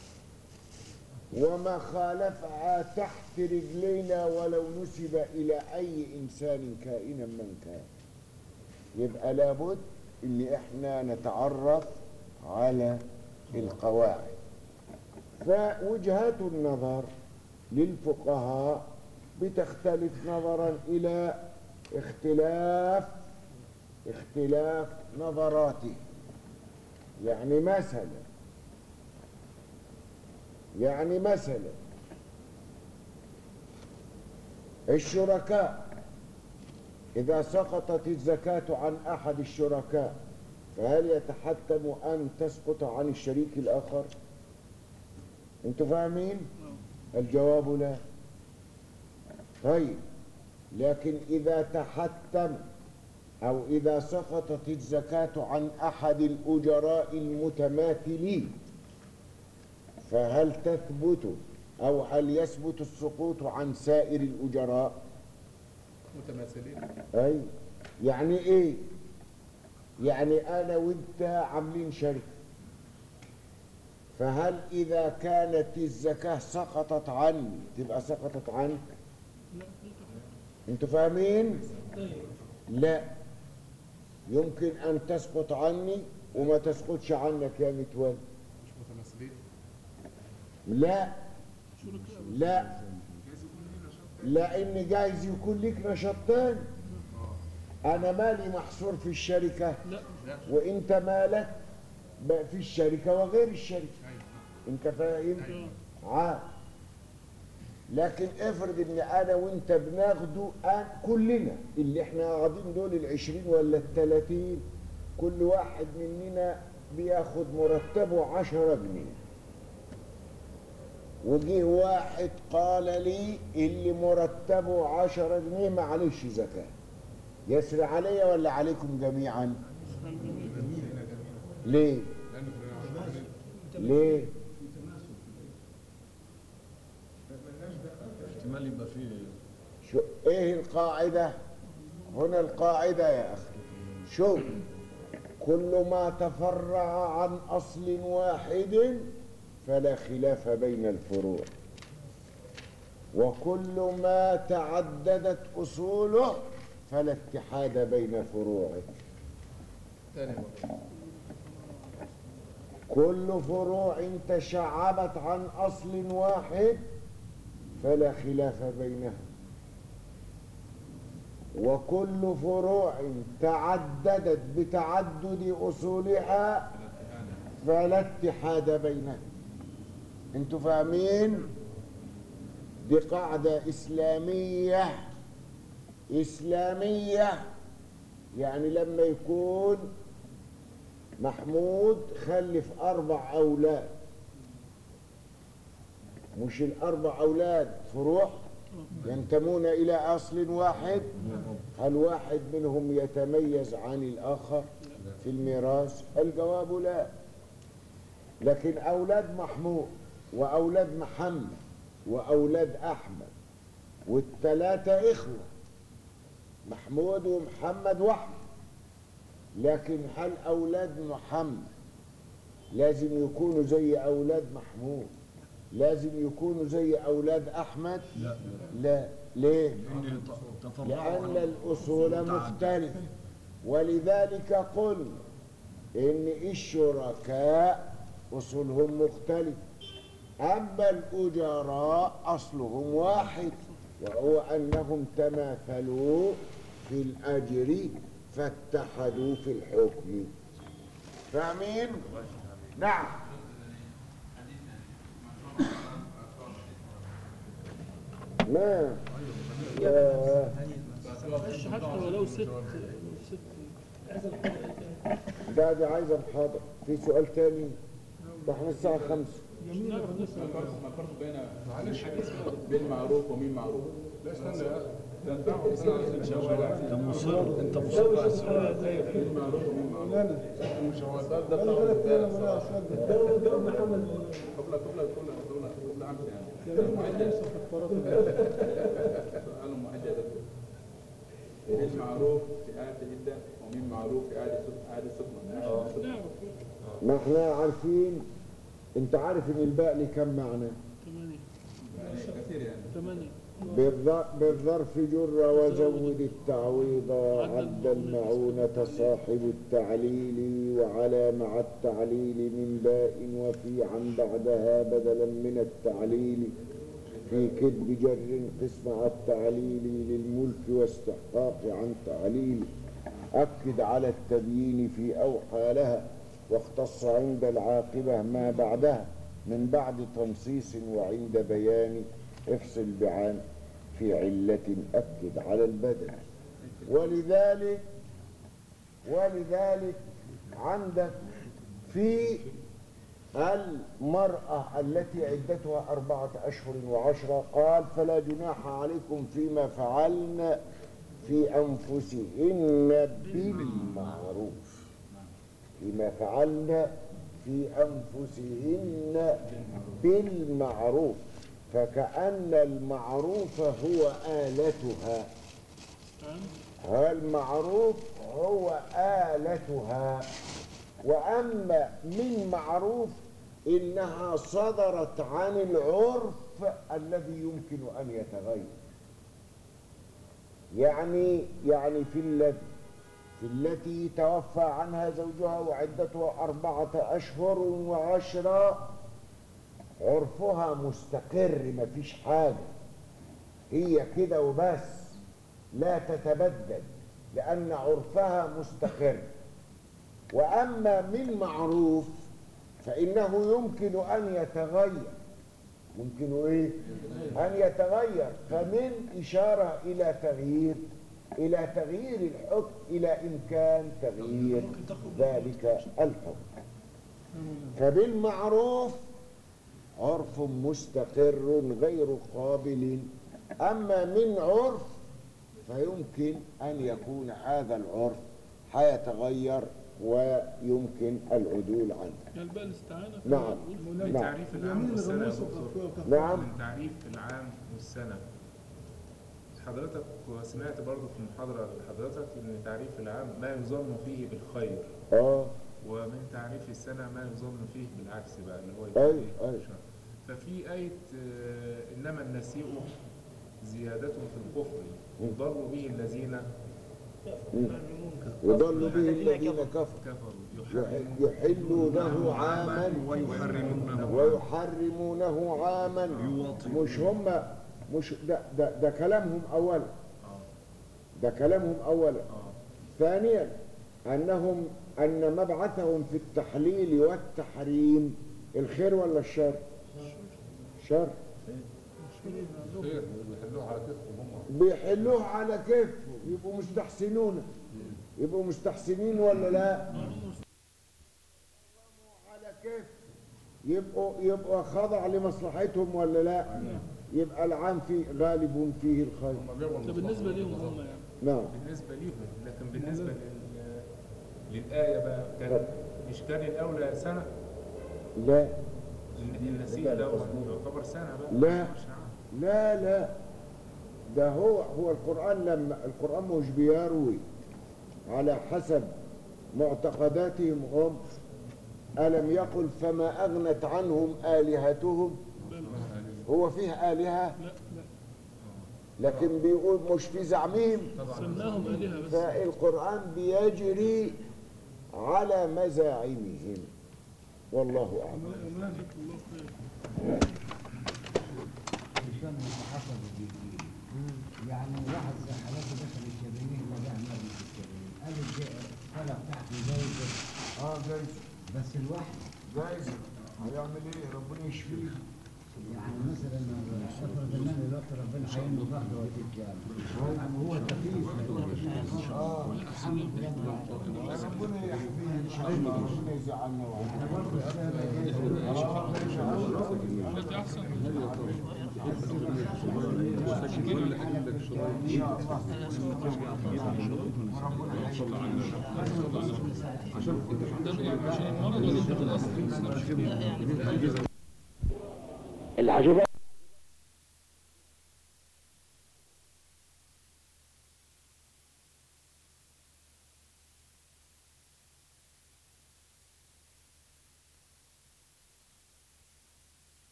وما خالفها تحت رجلينا ولو نسب الى اي انسان كائنا من كان يبقى لابد ان احنا نتعرف على القواعد فوجهات النظر للفقهاء بتختلف نظرا الى اختلاف اختلاف نظراته يعني مثلا يعني مثلا الشركاء إذا سقطت الزكاة عن أحد الشركاء فهل يتحتم أن تسقط عن الشريك الآخر؟ أنتوا فاهمين؟ الجواب لا طيب لكن إذا تحتم أو إذا سقطت الزكاة عن أحد الأجراء المتماثلين فهل تثبت أو هل يثبت السقوط عن سائر الأجراء؟ متماثلين اي يعني ايه يعني انا وانت عاملين شركه فهل اذا كانت الزكاه سقطت عني تبقى سقطت عنك انتوا فاهمين لا يمكن ان تسقط عني وما تسقطش عنك يا متولي مش متماثلين لا لا لان جايز يكون لك نشاط تاني انا مالي محصور في الشركه لا وانت مالك بقى في الشركه وغير الشركه انت فاهم عاد لكن افرض ان انا وانت بناخده أن كلنا اللي احنا قاعدين دول العشرين ولا التلاتين كل واحد مننا بياخد مرتبه عشرة جنيه وجه واحد قال لي اللي مرتبه عشرة جنيه معلش زكاة يسري عليا ولا عليكم جميعا ليه لأن كلنا عارفين ليه احتمال يبقى فيه شو ايه القاعدة هنا القاعدة يا اخي شوف كل ما تفرع عن اصل واحد فلا خلاف بين الفروع وكل ما تعددت أصوله فلا اتحاد بين فروعه تاني مرة كل فروع تشعبت عن أصل واحد فلا خلاف بينها وكل فروع تعددت بتعدد أصولها فلا اتحاد بينها انتوا فاهمين دي قاعدة إسلامية إسلامية يعني لما يكون محمود خلف أربع أولاد مش الأربع أولاد فروع ينتمون إلى أصل واحد هل واحد منهم يتميز عن الآخر في الميراث الجواب لا لكن أولاد محمود وأولاد محمد وأولاد أحمد والثلاثة إخوة محمود ومحمد وأحمد لكن هل أولاد محمد لازم يكونوا زي أولاد محمود لازم يكونوا زي أولاد أحمد لا لا ليه لأن الأصول مختلفة ولذلك قلنا إن الشركاء أصولهم مختلفة أما الأجراء أصلهم واحد وهو أنهم تماثلوا في الأجر فاتحدوا في الحكم فاهمين؟ نعم ما يا معلش حتى ولو ست ست ده دي عايزة محاضرة في سؤال تاني ده احنا الساعة خمسة مش نعرف نسأل ما الفرق بين معلش بين معروف ومين معروف لا استنى ده انت انت مصر انت مصر على السؤال بين معروف ومين معروف مولانا مش هو بقى ثلاث ايام مولانا السؤال ده جاوب جاوب محمد قبل قبل قبل قبل قبل عمد يعني كريم معلم في الطرف سؤال محدد مين معروف في آية جدة ومين معروف في آية آية سكنة نعرف ما احنا عارفين انت عارف ان الباء ليه كم معنى ثمانية كثير يعني ثمانية بالظ- بالظرف جر وزود التعويض عد المعونة صاحب التعليل وعلى مع التعليل من باء وفي عن بعدها بدلا من التعليل في كذب جر قسم على التعليل للملك واستحقاق عن تعليل أكد على التبيين في أوحى لها واختص عند العاقبة ما بعدها من بعد تنصيص وعند بيان افصل بعن في علة أكد على البدل ولذلك ولذلك عندك في المرأة التي عدتها أربعة أشهر وعشرة قال فلا جناح عليكم فيما فعلن في أنفسهن بالمعروف فيما فعلن في أنفسهن بالمعروف فكأن المعروف هو آلتها المعروف هو آلتها وأما من معروف إنها صدرت عن العرف الذي يمكن أن يتغير يعني يعني في الذي في التي توفى عنها زوجها وعدتها أربعة أشهر وعشرة عرفها مستقر مفيش حاجة هي كده وبس لا تتبدل لأن عرفها مستقر وأما من معروف فإنه يمكن أن يتغير يمكن إيه؟ أن يتغير فمن إشارة إلى تغيير إلى تغيير الحكم إلى إمكان تغيير ذلك الحكم فبالمعروف عرف مستقر غير قابل أما من عرف فيمكن أن يكون هذا العرف حيتغير ويمكن العدول عنه يعني بقى الاستعانة في نعم. المعروف. من نعم. تعريف العام اليمين والسنة يا الغموس دكتور والتخفيف نعم من تعريف العام والسنة حضرتك سمعت برضو في المحاضرة لحضرتك ان تعريف العام ما يظن فيه بالخير اه ومن تعريف السنة ما يظن فيه بالعكس بقى اللي هو يبقى أيوة، إيه؟ أيوة. شر. ففي آية آه، إنما النسيء زيادة في الكفر يضل به الذين وضلوا به الذين كفروا كفروا يح- يحلونه عاما ويحرمونه ويحرمونه عاما مش هم مش ده, ده, ده كلامهم اولا ده كلامهم اولا ثانيا انهم ان مبعثهم في التحليل والتحريم الخير ولا الشر شر خير ويحلوها على كتفهم هم بيحلوه على كيف يبقوا مستحسنون يبقوا مستحسنين ولا لا على كيف يبقوا يبقوا خضع لمصلحتهم ولا لا يبقى العام فيه غالب فيه الخير هم بيعوا ده بالنسبه ليهم هم يعني نعم بالنسبة ليهم لكن بالنسبة لل... للآية بقى كان مش كان الأولى سنة لا النسيء ده يعتبر سنة بقى لا. مش عام. لا لا ده هو هو القرآن لما القرآن مش بيروي على حسب معتقداتهم هم ألم يقل فما أغنت عنهم آلهتهم هو فيه آلهة لا لا لكن بيقول مش في زعمهم سماهم الهه بس فالقرآن بيجري على مزاعمهم والله أعلم الله خير يعني واحد زي حالاتي دخل الشبابيه ما جاء مرمي في الشبابيه قال الجائر طلع تحت جايزه اه جايز بس الواحد جايز هيعمل ايه ربنا يشفيه يعني مثلا افرض ان انا دلوقتي ربنا هيعمل ضغط وقت القيامه هو تكليف اه ربنا يحميه ان شاء الله ربنا يزعلنا التي احسن ده عشان المرض ولا ده الاصل العجبات